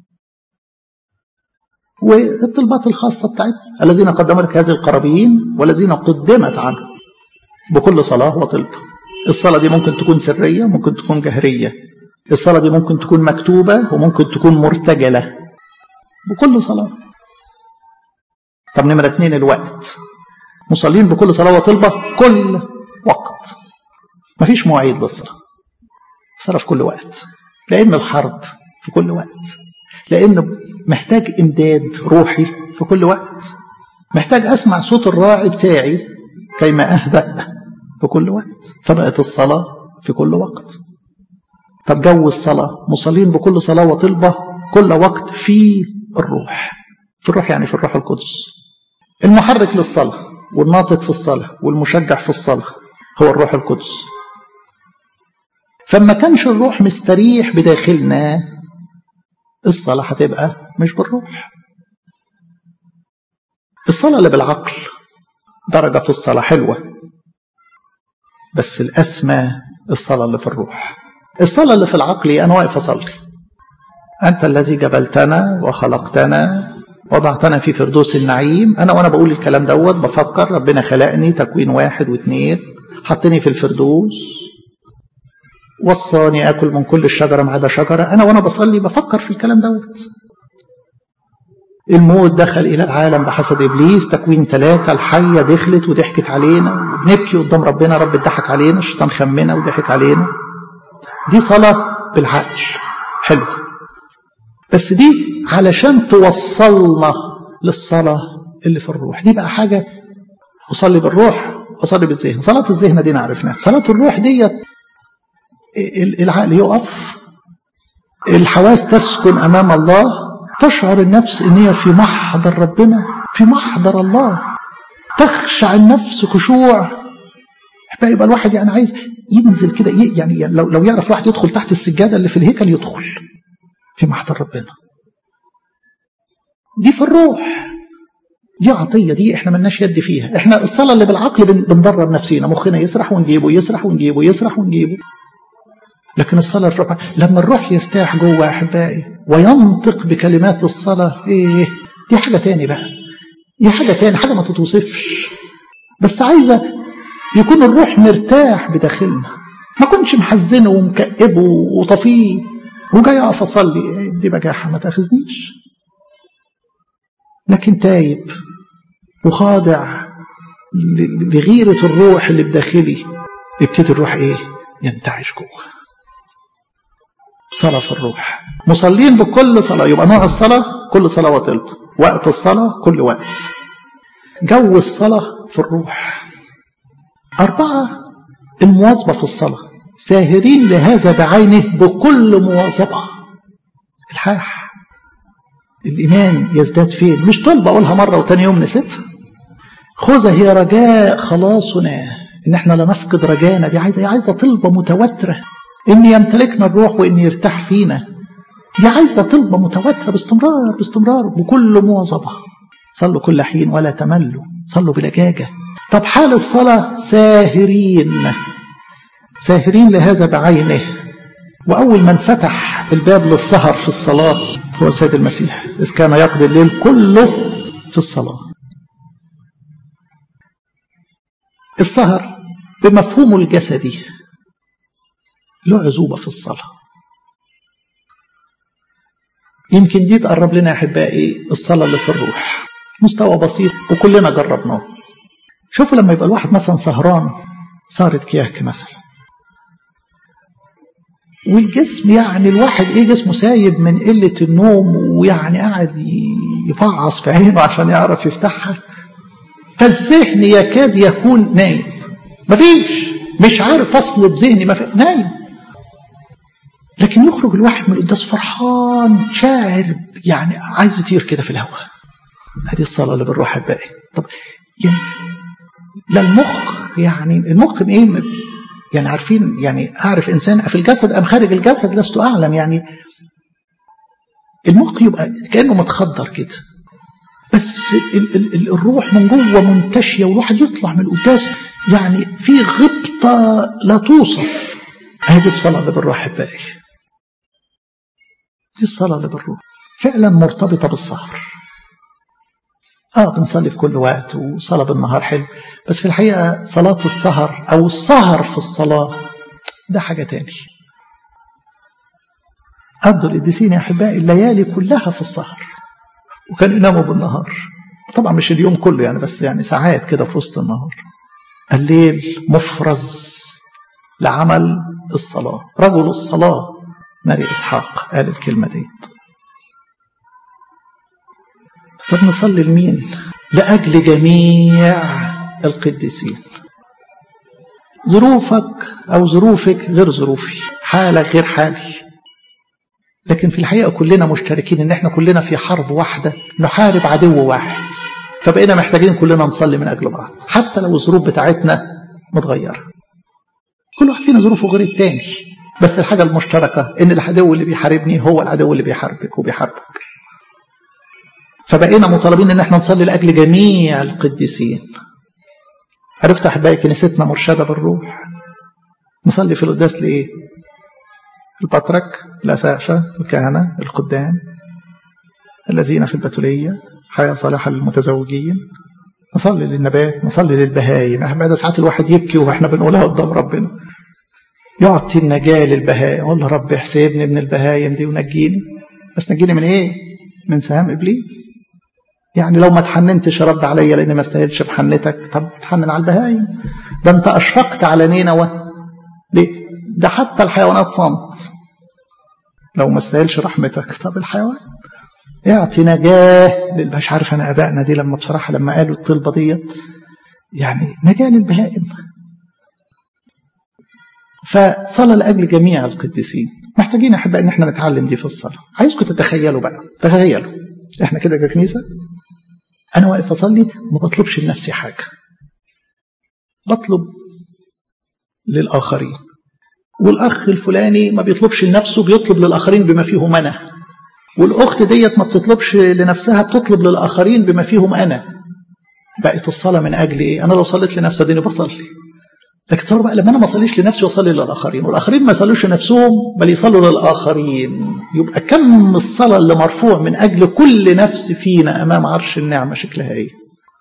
والطلبات الخاصة بتاعتنا الذين قدموا لك هذه القرابين والذين قدمت عنهم بكل صلاة وطلبة الصلاة دي ممكن تكون سرية ممكن تكون جهرية الصلاة دي ممكن تكون مكتوبة وممكن تكون مرتجلة بكل صلاة طب نمرة اتنين الوقت مصلين بكل صلاة وطلبة كل وقت مفيش مواعيد للصلاة صلاة في كل وقت لأن الحرب في كل وقت لأن محتاج إمداد روحي في كل وقت محتاج أسمع صوت الراعي بتاعي كيما أهدأ في كل وقت فبقت الصلاة في كل وقت طب جو الصلاة مصلين بكل صلاة وطلبة كل وقت في الروح في الروح يعني في الروح القدس المحرك للصلاة والناطق في الصلاة والمشجع في الصلاة هو الروح القدس فما كانش الروح مستريح بداخلنا الصلاة هتبقى مش بالروح الصلاة اللي بالعقل درجة في الصلاة حلوة بس الأسمى الصلاة اللي في الروح الصلاة اللي في العقل أنا واقف أصلي أنت الذي جبلتنا وخلقتنا وضعتنا في فردوس النعيم أنا وأنا بقول الكلام دوت بفكر ربنا خلقني تكوين واحد واثنين حطني في الفردوس وصاني آكل من كل الشجرة ما عدا شجرة أنا وأنا بصلي بفكر في الكلام دوت الموت دخل إلى العالم بحسب إبليس تكوين ثلاثة الحية دخلت وضحكت علينا وبنبكي قدام ربنا رب ضحك علينا الشيطان خمنا وضحك علينا دي صلاة بالعقل حلو بس دي علشان توصلنا للصلاة اللي في الروح دي بقى حاجة أصلي بالروح أصلي بالذهن صلاة الذهن دي عرفناها صلاة الروح ديت العقل يقف الحواس تسكن أمام الله تشعر النفس ان هي في محضر ربنا في محضر الله تخشع النفس خشوع يبقى الواحد يعني عايز ينزل كده يعني لو لو يعرف الواحد يدخل تحت السجاده اللي في الهيكل يدخل في محضر ربنا دي في الروح دي عطيه دي احنا ملناش يد فيها احنا الصلاه اللي بالعقل بندرب نفسينا مخنا يسرح ونجيبه يسرح ونجيبه يسرح ونجيبه لكن الصلاة الروح لما الروح يرتاح جوه أحبائي وينطق بكلمات الصلاة إيه دي حاجة تاني بقى دي حاجة تاني حاجة ما تتوصفش بس عايزة يكون الروح مرتاح بداخلنا ما كنتش محزنه ومكئبه وطفيه وجاي أقف أصلي دي بجاحة ما تاخذنيش لكن تايب وخاضع لغيرة الروح اللي بداخلي يبتدي الروح إيه ينتعش جوه صلاة في الروح مصلين بكل صلاة يبقى نوع الصلاة كل صلاة وطلب وقت الصلاة كل وقت جو الصلاة في الروح أربعة المواظبة في الصلاة ساهرين لهذا بعينه بكل مواظبة الحاح الإيمان يزداد فين مش طلب أقولها مرة وتاني يوم نسيتها خوذة هي رجاء خلاصنا إن إحنا لا نفقد رجانا دي عايزة عايزة طلبة متواترة إن يمتلكنا الروح وإن يرتاح فينا دي عايزة طلبة متواترة باستمرار باستمرار بكل مواظبة صلوا كل حين ولا تملوا صلوا بلجاجة طب حال الصلاة ساهرين ساهرين لهذا بعينه وأول من فتح الباب للسهر في الصلاة هو السيد المسيح إذ كان يقضي الليل كله في الصلاة السهر بمفهومه الجسدي له عزوبة في الصلاة يمكن دي تقرب لنا يا أحبائي الصلاة اللي في الروح مستوى بسيط وكلنا جربناه شوفوا لما يبقى الواحد مثلا سهران سهرة كياك مثلا والجسم يعني الواحد ايه جسمه سايب من قلة النوم ويعني قاعد يفعص في عينه عشان يعرف يفتحها فالذهن يكاد يكون نايم مفيش مش عارف اصلب ذهني ما نايم لكن يخرج الواحد من القداس فرحان شاعر يعني عايز يطير كده في الهواء هذه الصلاه اللي بالروح الباقي طب يعني لا المخ يعني المخ ايه يعني عارفين يعني اعرف انسان في الجسد ام خارج الجسد لست اعلم يعني المخ يبقى كانه متخدر كده بس ال ال ال الروح من جوه منتشيه والواحد يطلع من القداس يعني في غبطه لا توصف هذه الصلاه اللي بالروح الباقي دي الصلاه اللي بالروح فعلا مرتبطه بالسهر اه بنصلي في كل وقت وصلاه بالنهار حلو بس في الحقيقه صلاه السهر او السهر في الصلاه ده حاجه تاني قضوا القديسين يا احبائي الليالي كلها في السهر وكانوا يناموا بالنهار طبعا مش اليوم كله يعني بس يعني ساعات كده في وسط النهار الليل مفرز لعمل الصلاة رجل الصلاة ماري إسحاق قال الكلمة ديت طب نصلي لمين لأجل جميع القديسين ظروفك أو ظروفك غير ظروفي حالك غير حالي لكن في الحقيقة كلنا مشتركين ان احنا كلنا في حرب واحدة نحارب عدو واحد فبقينا محتاجين كلنا نصلي من أجل بعض حتى لو الظروف بتاعتنا متغيرة كل واحد فينا ظروفه غير التاني بس الحاجة المشتركة إن العدو اللي بيحاربني هو العدو اللي بيحاربك وبيحاربك فبقينا مطالبين إن احنا نصلي لأجل جميع القديسين عرفت أحبائي كنيستنا مرشدة بالروح نصلي في القداس لإيه؟ البطرك الأسافة الكهنة الخدام الذين في البتولية حياة صالحة للمتزوجين نصلي للنبات نصلي للبهايم احنا ساعات الواحد يبكي واحنا بنقولها قدام ربنا يعطي النجاة للبهايم يقول له رب احسبني من البهايم دي ونجيني بس نجيني من ايه من سهام ابليس يعني لو ما تحننتش يا رب عليا لاني ما استاهلش بحنتك طب تحنن على البهايم ده انت اشفقت على نينوى ليه ده حتى الحيوانات صمت لو ما استاهلش رحمتك طب الحيوان اعطي نجاة مش عارف انا ابائنا دي لما بصراحة لما قالوا الطلبة ديت يعني نجاة للبهائم فصلى لأجل جميع القديسين محتاجين أحباء إن احنا نتعلم دي في الصلاة عايزكم تتخيلوا بقى تخيلوا احنا كده ككنيسة أنا واقف أصلي ما بطلبش لنفسي حاجة بطلب للآخرين والأخ الفلاني ما بيطلبش لنفسه بيطلب للآخرين بما فيهم أنا والأخت ديت ما بتطلبش لنفسها بتطلب للآخرين بما فيهم أنا بقت الصلاة من أجل إيه أنا لو صليت لنفسي ديني بصلي لكن تصور بقى لما أنا ما أصليش لنفسي وأصلي للآخرين والآخرين ما يصلوش لنفسهم بل يصلوا للآخرين يبقى كم الصلاة اللي مرفوع من أجل كل نفس فينا أمام عرش النعمة شكلها إيه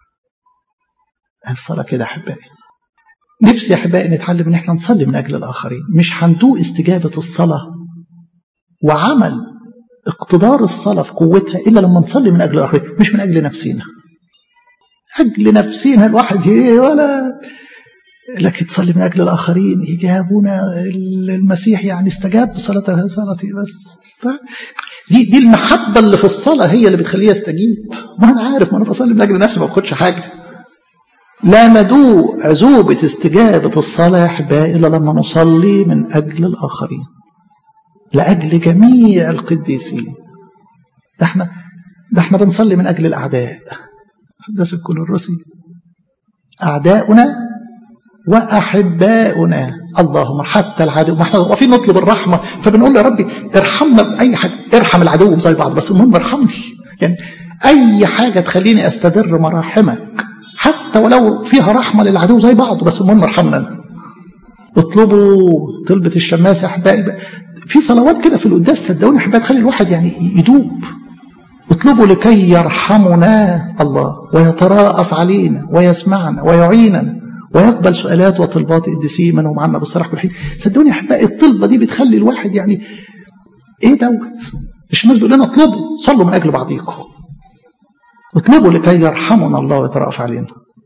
الصلاة كده أحبائي نفسي يا أحبائي نتعلم إن إحنا نصلي من أجل الآخرين مش هندوق استجابة الصلاة وعمل اقتدار الصلاة في قوتها إلا لما نصلي من أجل الآخرين مش من أجل نفسينا أجل نفسينا الواحد إيه ولا لكن تصلي من أجل الآخرين إجابنا المسيح يعني استجاب بصلاة صلاتي بس دي دي المحبة اللي في الصلاة هي اللي بتخليه يستجيب ما أنا عارف ما أنا بصلي من أجل نفسي ما باخدش حاجة لا ندوق عزوبة استجابة الصلاة يا أحبائي إلا لما نصلي من أجل الآخرين لأجل جميع القديسين ده احنا ده احنا بنصلي من أجل الأعداء حدث الكل الرسي أعداؤنا وأحباؤنا اللهم حتى العدو ما احنا واقفين نطلب الرحمة فبنقول يا ربي ارحمنا بأي حاجة ارحم العدو زي بعض بس المهم ارحمني يعني أي حاجة تخليني أستدر مراحمك حتى ولو فيها رحمة للعدو زي بعض بس المهم ارحمنا اطلبوا طلبة الشماس يا أحبائي في صلوات كده في القداس صدقوني يا أحبائي تخلي الواحد يعني يدوب اطلبوا لكي يرحمنا الله ويتراءف علينا ويسمعنا ويعيننا ويقبل سؤالات وطلبات قديسيه من هم عنا بالصراحه والحين صدقوني يا احبائي الطلبه دي بتخلي الواحد يعني ايه دوت مش الناس بيقول لنا اطلبوا صلوا من اجل بعضيكم اطلبوا لكي يرحمنا الله ويترأف علينا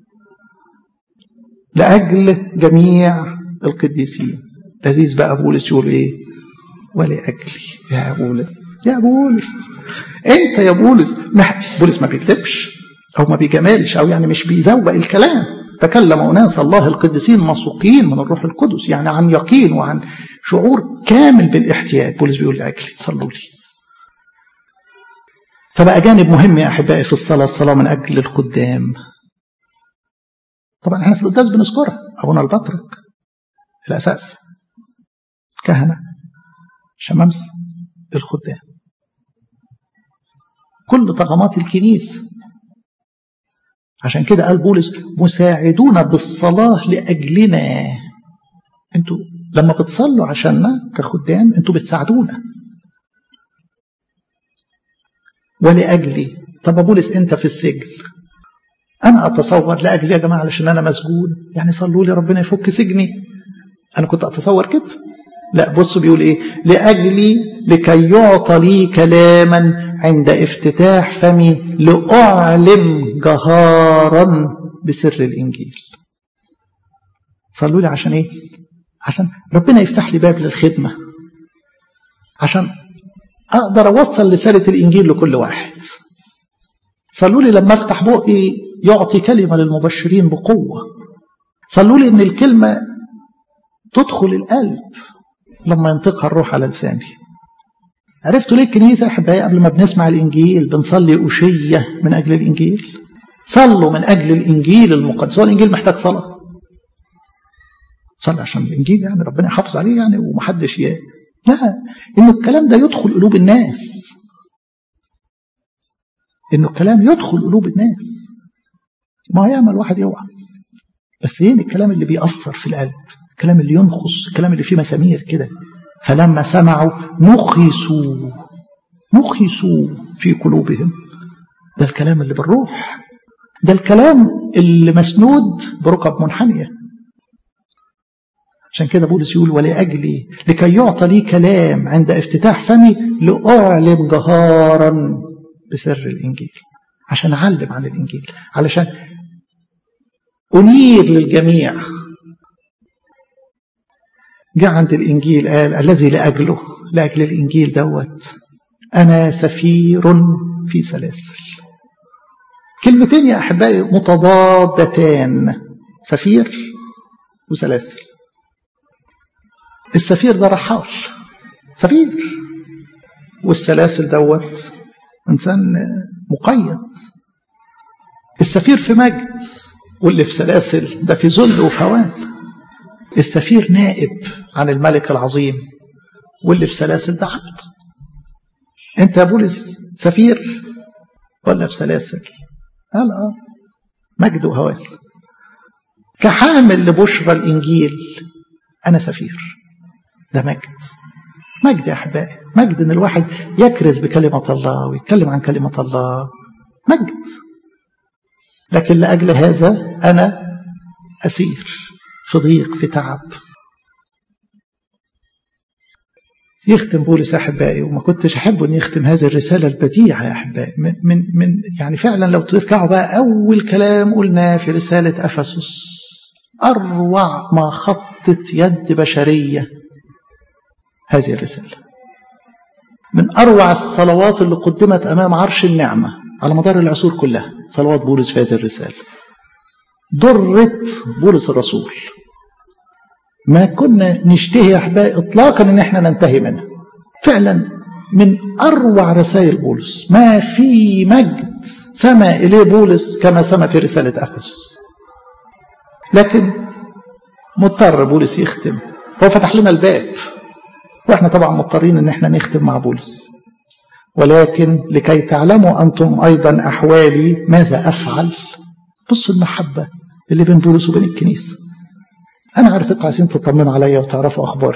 لأجل جميع القديسين لذيذ بقى بولس يقول ايه ولأجلي يا بولس يا بولس انت يا بولس ما بولس ما بيكتبش او ما بيجملش او يعني مش بيزوق الكلام تكلم أناس الله القديسين مسوقين من الروح القدس يعني عن يقين وعن شعور كامل بالاحتياج بولس بيقول لأجلي صلوا لي فبقى جانب مهم يا أحبائي في الصلاة الصلاة من أجل الخدام طبعا احنا في القداس بنذكرها أبونا البطرك الأساف كهنة شمامس الخدام كل طغمات الكنيسة عشان كده قال بولس مساعدون بالصلاة لأجلنا انتوا لما بتصلوا عشاننا كخدام انتوا بتساعدونا ولأجلي طب بولس انت في السجن انا اتصور لاجلي يا جماعه علشان انا مسجون يعني صلوا لي ربنا يفك سجني انا كنت اتصور كده لا بصوا بيقول ايه لاجلي لكي يعطى لي كلاما عند افتتاح فمي لاعلم جهارا بسر الانجيل صلوا لي عشان ايه عشان ربنا يفتح لي باب للخدمه عشان اقدر اوصل رساله الانجيل لكل واحد صلوا لي لما افتح بقي يعطي كلمه للمبشرين بقوه صلوا لي ان الكلمه تدخل القلب لما ينطقها الروح على لساني عرفتوا ليه الكنيسة أحبائي قبل ما بنسمع الإنجيل بنصلي أشية من أجل الإنجيل صلوا من أجل الإنجيل المقدس هو الإنجيل محتاج صلاة صلي عشان الإنجيل يعني ربنا يحافظ عليه يعني ومحدش ي... لا إنه الكلام ده يدخل قلوب الناس إنه الكلام يدخل قلوب الناس ما ياما الواحد يوعظ بس ايه الكلام اللي بيأثر في القلب الكلام اللي ينخص الكلام اللي فيه مسامير كده فلما سمعوا نخسوا نخسوا في قلوبهم ده الكلام اللي بالروح ده الكلام اللي مسنود بركب منحنية عشان كده بولس يقول ولأجلي لكي يعطى لي كلام عند افتتاح فمي لأعلم جهارا بسر الإنجيل عشان أعلم عن الإنجيل علشان أنير للجميع جاء عند الإنجيل قال الذي لأجله لأجل الإنجيل دوت أنا سفير في سلاسل كلمتين يا أحبائي متضادتان سفير وسلاسل السفير ده رحال سفير والسلاسل دوت إنسان مقيد السفير في مجد واللي في سلاسل ده في ذل وفي هوان السفير نائب عن الملك العظيم واللي في سلاسل ده عبد انت يا بولس سفير ولا في سلاسل قال اه مجد وهوان كحامل لبشرى الانجيل انا سفير ده مجد مجد يا احبائي مجد ان الواحد يكرز بكلمه الله ويتكلم عن كلمه الله مجد لكن لاجل هذا انا اسير في ضيق في تعب يختم بولس احبائي وما كنتش احب ان يختم هذه الرساله البديعه يا احبائي من من من يعني فعلا لو ترجعوا بقى اول كلام قلناه في رساله افسس اروع ما خطت يد بشريه هذه الرساله من اروع الصلوات اللي قدمت امام عرش النعمه على مدار العصور كلها صلوات بولس في هذه الرساله ضرت بولس الرسول ما كنا نشتهي يا احبائي اطلاقا ان احنا ننتهي منها فعلا من اروع رسائل بولس ما في مجد سما اليه بولس كما سما في رساله افسس لكن مضطر بولس يختم هو فتح لنا الباب واحنا طبعا مضطرين ان احنا نختم مع بولس ولكن لكي تعلموا انتم ايضا احوالي ماذا افعل بصوا المحبه اللي بين بولس وبين الكنيسه أنا عارف أنتوا عايزين تطمنوا عليا وتعرفوا أخباري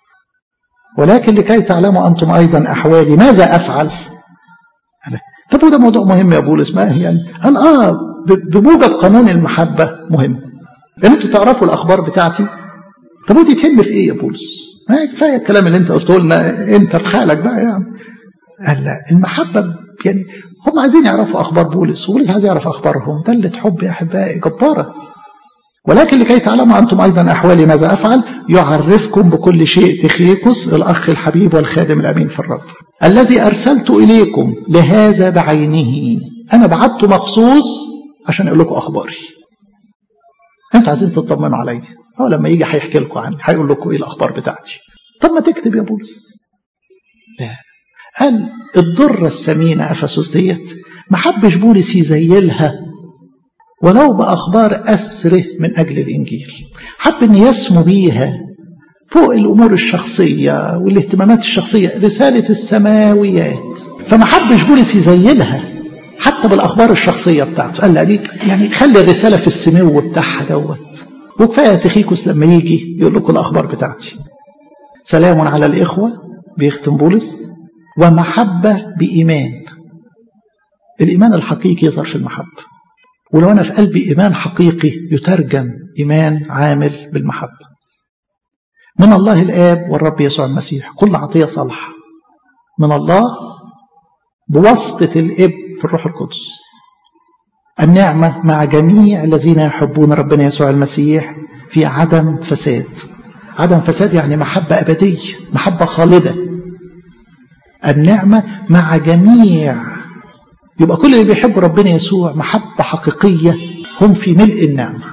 ولكن لكي تعلموا أنتم أيضا أحوالي ماذا أفعل أنا. طب وده موضوع مهم يا بولس ما هي يعني قال آه بموجب قانون المحبة مهم لأن أنتوا تعرفوا الأخبار بتاعتي طب ودي تهم في إيه يا بولس ما كفاية الكلام اللي أنت قلته لنا أنت في حالك بقى يعني قال لا المحبة يعني هم عايزين يعرفوا أخبار بولس وبولس عايز يعرف أخبارهم دلة حب يا أحبائي جبارة ولكن لكي تعلموا أنتم أيضا أحوالي ماذا أفعل يعرفكم بكل شيء تخيكس الأخ الحبيب والخادم الأمين في الرب الذي أرسلت إليكم لهذا بعينه أنا بعته مخصوص عشان أقول لكم أخباري أنتوا عايزين تطمنوا عليا هو لما يجي هيحكي لكم عني هيقول لكم إيه الأخبار بتاعتي طب ما تكتب يا بولس لا قال الضرة الثمينة أفسس ديت ما حبش بولس يزيلها ولو بأخبار أسره من أجل الإنجيل حب أن يسمو بيها فوق الأمور الشخصية والاهتمامات الشخصية رسالة السماويات فما حبش بولس يزيلها حتى بالأخبار الشخصية بتاعته قال لا دي يعني خلي الرسالة في السمو بتاعها دوت وكفاية تخيكوس لما يجي يقول لكم الأخبار بتاعتي سلام على الإخوة بيختم بولس ومحبة بإيمان الإيمان الحقيقي يظهر في المحبة ولو أنا في قلبي إيمان حقيقي يترجم إيمان عامل بالمحبة من الله الآب والرب يسوع المسيح كل عطية صالحة من الله بواسطة الإب في الروح القدس النعمة مع جميع الذين يحبون ربنا يسوع المسيح في عدم فساد عدم فساد يعني محبة أبدية محبة خالدة النعمة مع جميع يبقى كل اللي بيحبوا ربنا يسوع محبة حقيقية هم في ملء النعمة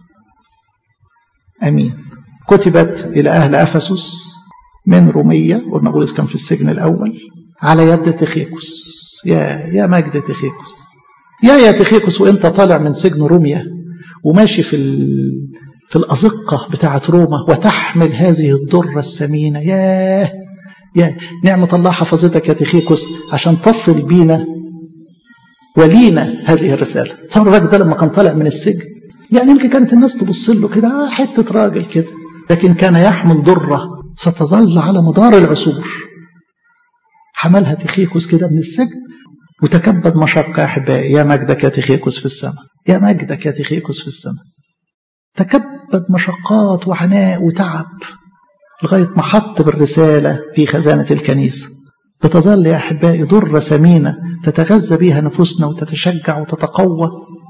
أمين كتبت إلى أهل أفسس من رومية قلنا بولس كان في السجن الأول على يد تخيكوس يا يا مجد تخيكوس يا يا تخيكس وانت طالع من سجن روميا وماشي في في الأزقة بتاعة روما وتحمل هذه الضرة الثمينة ياه يا نعمة الله حفظتك يا تخيكس عشان تصل بينا ولينا هذه الرسالة تصور الراجل ده لما كان طالع من السجن يعني يمكن كانت الناس تبص له كده حتة راجل كده لكن كان يحمل ضرة ستظل على مدار العصور حملها تخيكوس كده من السجن وتكبد مشقة يا أحبائي يا مجدك يا تخيكوس في السماء يا مجدك يا تخيكوس في السماء تكبد مشقات وعناء وتعب لغاية ما حط بالرسالة في خزانة الكنيسة لتظل يا أحبائي ضرة ثمينة تتغذى بها نفوسنا وتتشجع وتتقوى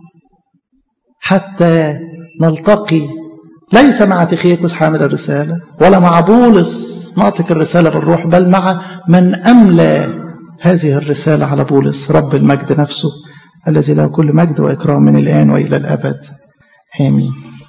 حتى نلتقي ليس مع تخيكوس حامل الرسالة ولا مع بولس ناطق الرسالة بالروح بل مع من أملى هذه الرسالة على بولس رب المجد نفسه الذي له كل مجد وإكرام من الآن وإلى الأبد آمين